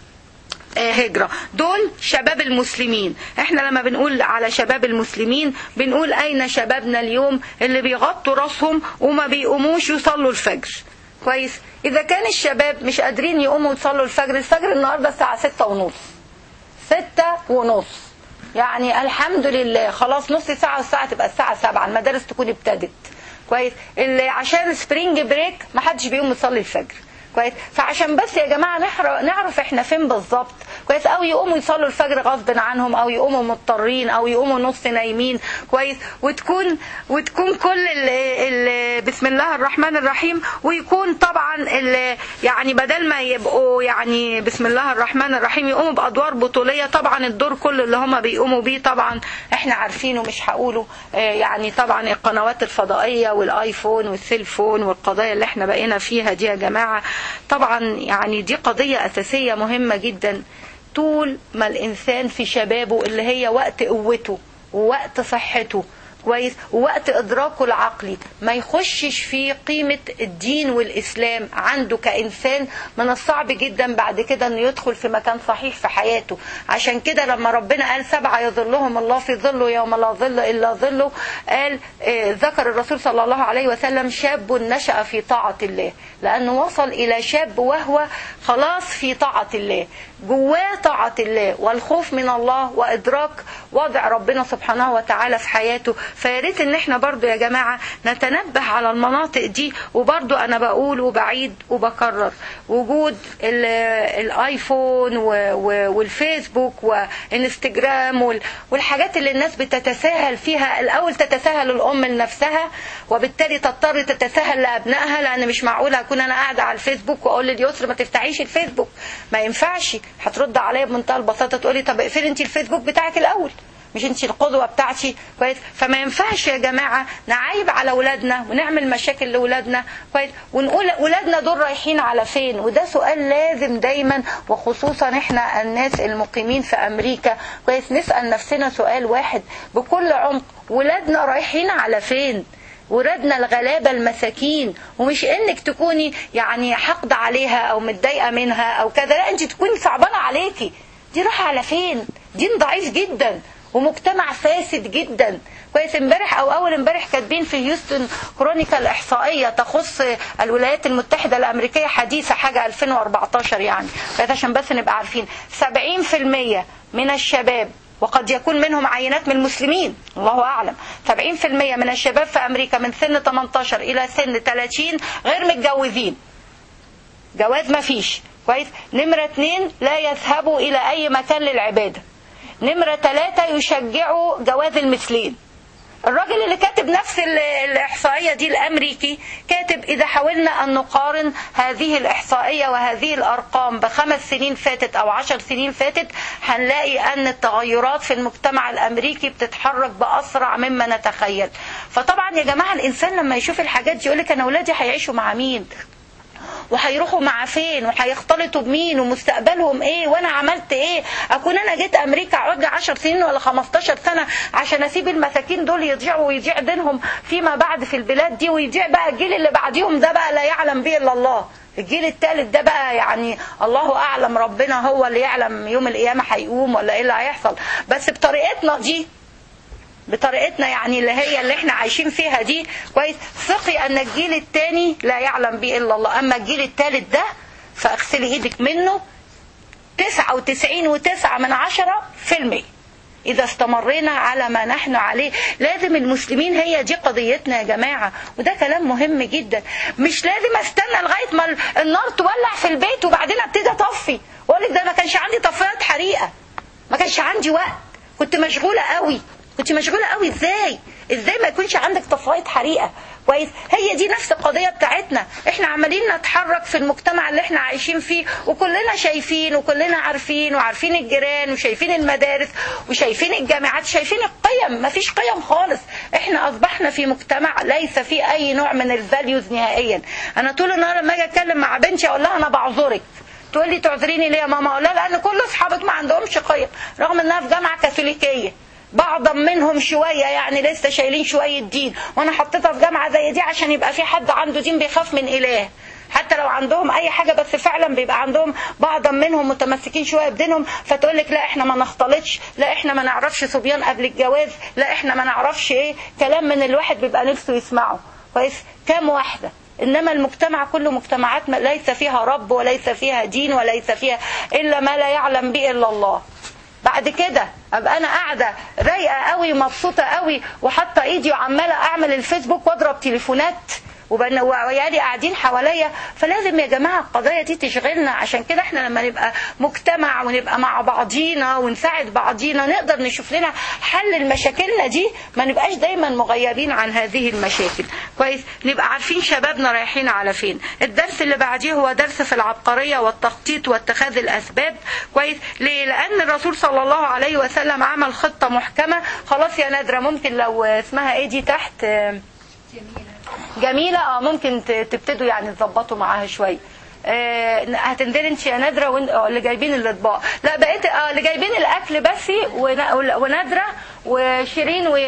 هجرة دول شباب المسلمين احنا لما بنقول على شباب المسلمين بنقول اين شبابنا اليوم اللي بيغطوا راسهم وما بيقوموش يصلوا الفجر كويس اذا كان الشباب مش قادرين يقوموا يصلوا الفجر الفجر النهاردة الساعة ستة ونص ستة ونص يعني الحمد لله خلاص نص ساعة الساعة تبقى الساعة سبعة المدارس تكون ابتدت كويس اللي عشان سبرينج بريك ما حدش بيقوم يصلي الفجر كويس فعشان بس يا جماعه نعرف احنا فين بالظبط كويس او يقوموا يصلوا الفجر غصب عنهم او يقوموا مضطرين او يقوموا نص نايمين كويس وتكون وتكون كل ال ال بسم الله الرحمن الرحيم ويكون طبعا ال يعني بدل ما يبقوا يعني بسم الله الرحمن الرحيم يقوموا بادوار بطوليه طبعا الدور كله اللي هم بيقوموا بيه طبعا احنا عارفينه مش هقوله يعني طبعا القنوات الفضائيه والايفون والسيلفون والقضايا اللي احنا بقينا فيها دي يا جماعه طبعا يعني دي قضية أساسية مهمة جدا طول ما الإنسان في شبابه اللي هي وقت قوته ووقت صحته كويس ووقت ادراكه العقلي ما يخشش في قيمة الدين والاسلام عنده كانسان من الصعب جدا بعد كده انه يدخل في مكان صحيح في حياته عشان كده لما ربنا قال سبعة يظلهم الله في ظله يوم لا ظل الا ظله قال آه ذكر الرسول صلى الله عليه وسلم شاب نشأ في طاعة الله لانه وصل الى شاب وهو خلاص في طاعة الله جواه طاعة الله والخوف من الله وإدراك وضع ربنا سبحانه وتعالى في حياته فياريت ان احنا برضو يا جماعة نتنبه على المناطق دي وبرضو انا بقول وبعيد وبكرر وجود الايفون والفيسبوك وانستجرام والحاجات اللي الناس بتتساهل فيها الاول تتساهل الام لنفسها وبالتالي تضطر تتساهل لابنائها لان مش معقول اكون انا قاعدة على الفيسبوك واقول لليسر ما تفتحيش الفيسبوك ما ينفعش هترد عليا بمنتهى البساطه تقولي طب اقفلي انت الفيسبوك بتاعك الاول مش انت القدوه بتاعتي كويس فما ينفعش يا جماعه نعايب على اولادنا ونعمل مشاكل لاولادنا كويس ونقول اولادنا دول رايحين على فين وده سؤال لازم دايما وخصوصا احنا الناس المقيمين في امريكا كويس نسال نفسنا سؤال واحد بكل عمق ولادنا رايحين على فين ولادنا الغلابه المساكين ومش انك تكوني يعني حقد عليها او متضايقه منها او كذا لا انت تكوني صعبانه عليكي دي رايحه على فين دين ضعيف جدا ومجتمع فاسد جدا كويس امبارح او اول امبارح كاتبين في هيوستن كرونيكال احصائيه تخص الولايات المتحده الامريكيه حديثه حاجه 2014 يعني بس عشان بس نبقى عارفين 70% من الشباب وقد يكون منهم عينات من المسلمين الله أعلم 70% من الشباب في أمريكا من سن 18 إلى سن 30 غير متجوزين جواز ما فيش كويس نمرة اتنين لا يذهبوا إلى أي مكان للعبادة نمرة ثلاثة يشجعوا جواز المثلين الراجل اللي كاتب نفس الإحصائية دي الأمريكي كاتب إذا حاولنا أن نقارن هذه الإحصائية وهذه الأرقام بخمس سنين فاتت أو عشر سنين فاتت هنلاقي أن التغيرات في المجتمع الأمريكي بتتحرك بأسرع مما نتخيل فطبعا يا جماعة الإنسان لما يشوف الحاجات دي يقولك أنا أولادي هيعيشوا مع مين وهيروحوا مع فين وهيختلطوا بمين ومستقبلهم ايه وانا عملت ايه اكون انا جيت امريكا اقعد لي 10 سنين ولا 15 سنه عشان اسيب المساكين دول يضيعوا ويضيع دينهم فيما بعد في البلاد دي ويضيع بقى الجيل اللي بعديهم ده بقى لا يعلم به الا الله الجيل الثالث ده بقى يعني الله اعلم ربنا هو اللي يعلم يوم القيامه هيقوم ولا ايه اللي هيحصل بس بطريقتنا دي بطريقتنا يعني اللي هي اللي احنا عايشين فيها دي كويس ثقي ان الجيل الثاني لا يعلم به الا الله اما الجيل الثالث ده فاغسلي ايدك منه 99 وتسعة من عشرة في المية إذا استمرينا على ما نحن عليه لازم المسلمين هي دي قضيتنا يا جماعة وده كلام مهم جدا مش لازم استنى لغاية ما النار تولع في البيت وبعدين ابتدي اطفي واقول لك ده ما كانش عندي طفايات حريقة ما كانش عندي وقت كنت مشغولة قوي كنت مشغولة قوي ازاي ازاي ما يكونش عندك طفاية حريقة كويس هي دي نفس القضية بتاعتنا احنا عمالين نتحرك في المجتمع اللي احنا عايشين فيه وكلنا شايفين وكلنا عارفين وعارفين الجيران وشايفين المدارس وشايفين الجامعات شايفين القيم ما فيش قيم خالص احنا اصبحنا في مجتمع ليس فيه اي نوع من الفاليوز نهائيا انا طول النهار لما اجي اتكلم مع بنتي اقول لها انا بعذرك تقول لي تعذريني ليه يا ماما اقول لها لان كل اصحابك ما عندهمش قيم رغم انها في جامعه كاثوليكيه بعضا منهم شوية يعني لسه شايلين شوية دين وانا حطيتها في جامعة زي دي عشان يبقى في حد عنده دين بيخاف من اله حتى لو عندهم اي حاجة بس فعلا بيبقى عندهم بعضا منهم متمسكين شوية بدينهم فتقول لك لا احنا ما نختلطش لا احنا ما نعرفش صبيان قبل الجواز لا احنا ما نعرفش ايه كلام من الواحد بيبقى نفسه يسمعه كويس كام واحدة انما المجتمع كله مجتمعات ليس فيها رب وليس فيها دين وليس فيها الا ما لا يعلم به الا الله بعد كده ابقى انا قاعده رايقه قوي مبسوطه قوي وحاطه ايدي وعماله اعمل الفيسبوك واضرب تليفونات وعيالي قاعدين حواليا فلازم يا جماعه القضايا دي تشغلنا عشان كده احنا لما نبقى مجتمع ونبقى مع بعضينا ونساعد بعضينا نقدر نشوف لنا حل لمشاكلنا دي ما نبقاش دايما مغيبين عن هذه المشاكل كويس نبقى عارفين شبابنا رايحين على فين الدرس اللي بعديه هو درس في العبقريه والتخطيط واتخاذ الاسباب كويس ليه لان الرسول صلى الله عليه وسلم عمل خطه محكمه خلاص يا نادره ممكن لو اسمها ايه دي تحت جميلة اه ممكن تبتدوا يعني تظبطوا معاها شوية آه هتنزلي انت يا نادره واللي جايبين الاطباق لا بقيت اه اللي جايبين الاكل بس ونادره وشيرين و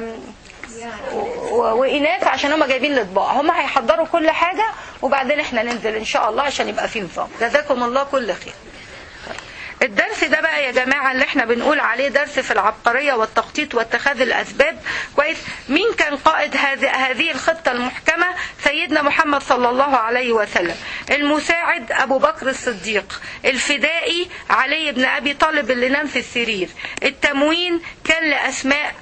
وإناث عشان هم جايبين الاطباق هم هيحضروا كل حاجة وبعدين احنا ننزل ان شاء الله عشان يبقى في نظام جزاكم الله كل خير الدرس ده بقى يا جماعة اللي احنا بنقول عليه درس في العبقرية والتخطيط واتخاذ الأسباب كويس مين كان قائد هذه هذه الخطة المحكمة سيدنا محمد صلى الله عليه وسلم المساعد أبو بكر الصديق الفدائي علي بن أبي طالب اللي نام في السرير التموين كان لأسماء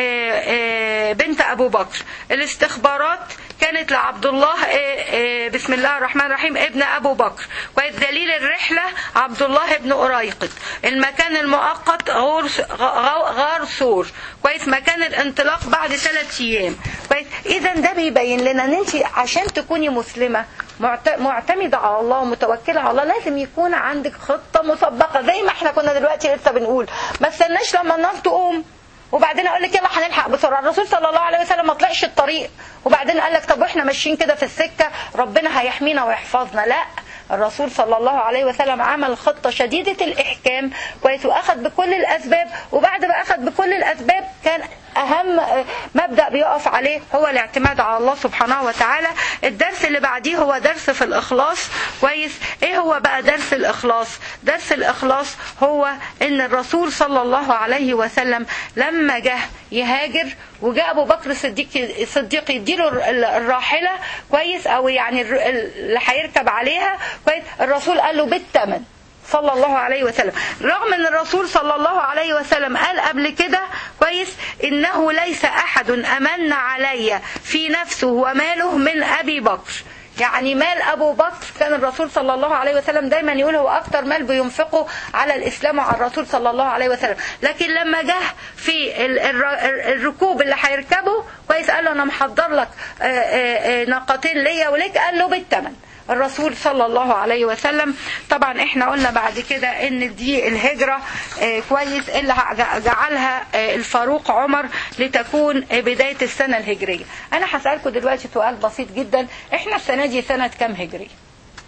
بنت أبو بكر الاستخبارات كانت لعبد الله بسم الله الرحمن الرحيم ابن أبو بكر كويس دليل الرحلة عبد الله بن أريقط المكان المؤقت غور غار ثور كويس مكان الانطلاق بعد ثلاث أيام كويس إذا ده بيبين لنا أن أنت عشان تكوني مسلمة معتمدة على الله ومتوكلة على الله لازم يكون عندك خطة مسبقة زي ما احنا كنا دلوقتي لسه بنقول ما استناش لما النار تقوم وبعدين اقول لك يلا هنلحق بسرعه الرسول صلى الله عليه وسلم ما طلعش الطريق وبعدين قال لك طب واحنا ماشيين كده في السكه ربنا هيحمينا ويحفظنا لا الرسول صلى الله عليه وسلم عمل خطه شديده الاحكام كويس واخذ بكل الاسباب وبعد ما اخذ بكل الاسباب كان اهم مبدا بيقف عليه هو الاعتماد على الله سبحانه وتعالى الدرس اللي بعديه هو درس في الاخلاص كويس ايه هو بقى درس الاخلاص درس الاخلاص هو ان الرسول صلى الله عليه وسلم لما جه يهاجر وجاء ابو بكر الصديق الصديق يديله الراحله كويس او يعني اللي هيركب عليها كويس الرسول قال له بالثمن صلى الله عليه وسلم رغم ان الرسول صلى الله عليه وسلم قال قبل كده كويس انه ليس احد امن علي في نفسه وماله من ابي بكر يعني مال ابو بكر كان الرسول صلى الله عليه وسلم دايما يقول هو اكتر مال بينفقه على الاسلام وعلى الرسول صلى الله عليه وسلم لكن لما جه في الركوب اللي هيركبه كويس قال له انا محضر لك ناقتين ليا وليك قال له بالثمن الرسول صلى الله عليه وسلم طبعا احنا قلنا بعد كده ان دي الهجرة كويس اللي جعلها الفاروق عمر لتكون بداية السنة الهجرية انا هسألكم دلوقتي سؤال بسيط جدا احنا السنة دي سنة كام هجرية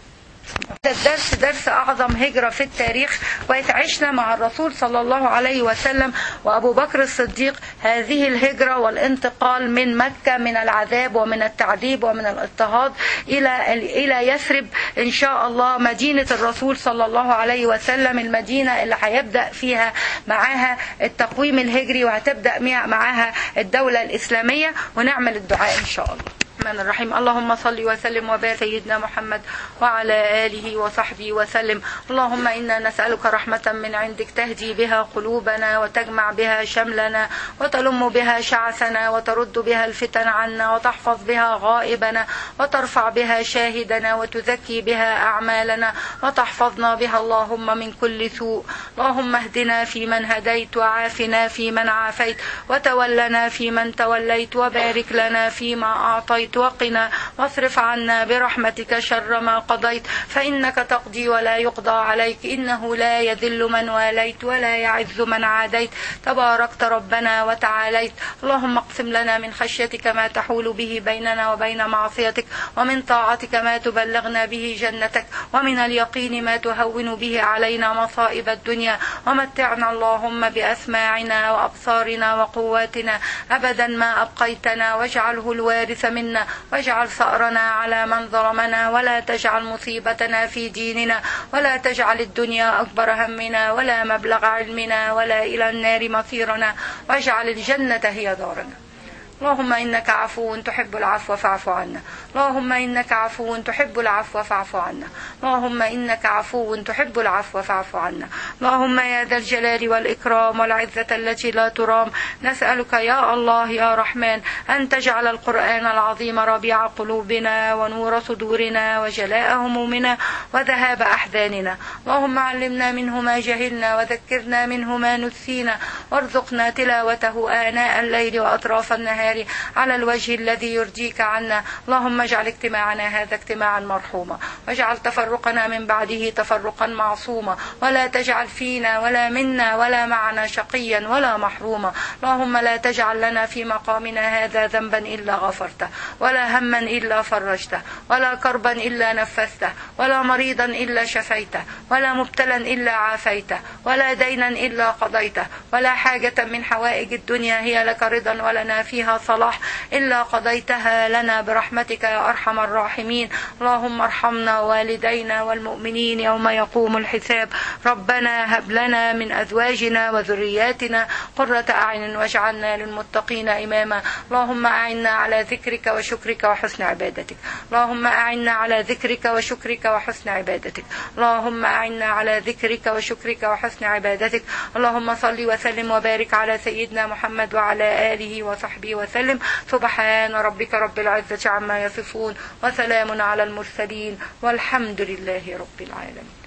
هذا الدرس درس أعظم هجرة في التاريخ ويتعشنا مع الرسول صلى الله عليه وسلم وأبو بكر الصديق هذه الهجرة والانتقال من مكة من العذاب ومن التعذيب ومن الاضطهاد إلى إلى يثرب إن شاء الله مدينة الرسول صلى الله عليه وسلم المدينة اللي هيبدأ فيها معاها التقويم الهجري وهتبدأ معاها الدولة الإسلامية ونعمل الدعاء إن شاء الله الرحمن الرحيم اللهم صل وسلم وبارك سيدنا محمد وعلى آله وصحبه وسلم اللهم إنا نسألك رحمة من عندك تهدي بها قلوبنا وتجمع بها شملنا وتلم بها شعثنا وترد بها الفتن عنا وتحفظ بها غائبنا وترفع بها شاهدنا وتزكي بها أعمالنا وتحفظنا بها اللهم من كل سوء اللهم اهدنا فيمن هديت وعافنا فيمن عافيت وتولنا فيمن توليت وبارك لنا فيما أعطيت وقنا واصرف عنا برحمتك شر ما قضيت فإنك تقضي ولا يقضى عليك إنه لا يذل من واليت ولا يعز من عاديت تباركت ربنا وتعاليت اللهم اقسم لنا من خشيتك ما تحول به بيننا وبين معصيتك ومن طاعتك ما تبلغنا به جنتك ومن اليقين ما تهون به علينا مصائب الدنيا ومتعنا اللهم بأسماعنا وأبصارنا وقواتنا أبدا ما أبقيتنا واجعله الوارث منا واجعل ثأرنا على من ظلمنا ولا تجعل مصيبتنا في ديننا ولا تجعل الدنيا أكبر همنا ولا مبلغ علمنا ولا إلى النار مصيرنا واجعل الجنة هي دارنا اللهم إنك عفو تحب العفو فاعف عنا اللهم إنك عفو تحب العفو فاعف عنا اللهم إنك عفو تحب العفو فاعف عنا اللهم يا ذا الجلال والإكرام والعزة التي لا ترام نسألك يا الله يا رحمن أن تجعل القرآن العظيم ربيع قلوبنا ونور صدورنا وجلاء همومنا وذهاب أحزاننا اللهم علمنا منه ما جهلنا وذكرنا منه ما نسينا وارزقنا تلاوته آناء الليل وأطراف النهار النهار على الوجه الذي يرضيك عنا اللهم اجعل اجتماعنا هذا اجتماعا مرحوما واجعل تفرقنا من بعده تفرقا معصوما ولا تجعل فينا ولا منا ولا معنا شقيا ولا محروما اللهم لا تجعل لنا في مقامنا هذا ذنبا إلا غفرته ولا هما إلا فرجته ولا كربا إلا نفسته ولا مريضا إلا شفيته ولا مبتلا إلا عافيته ولا دينا إلا قضيته ولا حاجة من حوائج الدنيا هي لك رضا ولنا فيها صلاح إلا قضيتها لنا برحمتك يا أرحم الراحمين اللهم ارحمنا والدينا والمؤمنين يوم يقوم الحساب ربنا هب لنا من أزواجنا وذرياتنا قرة أعين واجعلنا للمتقين إماما اللهم أعنا على ذكرك وشكرك وحسن عبادتك اللهم أعنا على ذكرك وشكرك وحسن عبادتك اللهم أعنا على ذكرك وشكرك وحسن عبادتك اللهم صل وسلم وبارك على سيدنا محمد وعلى آله وصحبه وسلم سبحان ربك رب العزة عما يصفون وسلام على المرسلين والحمد لله رب العالمين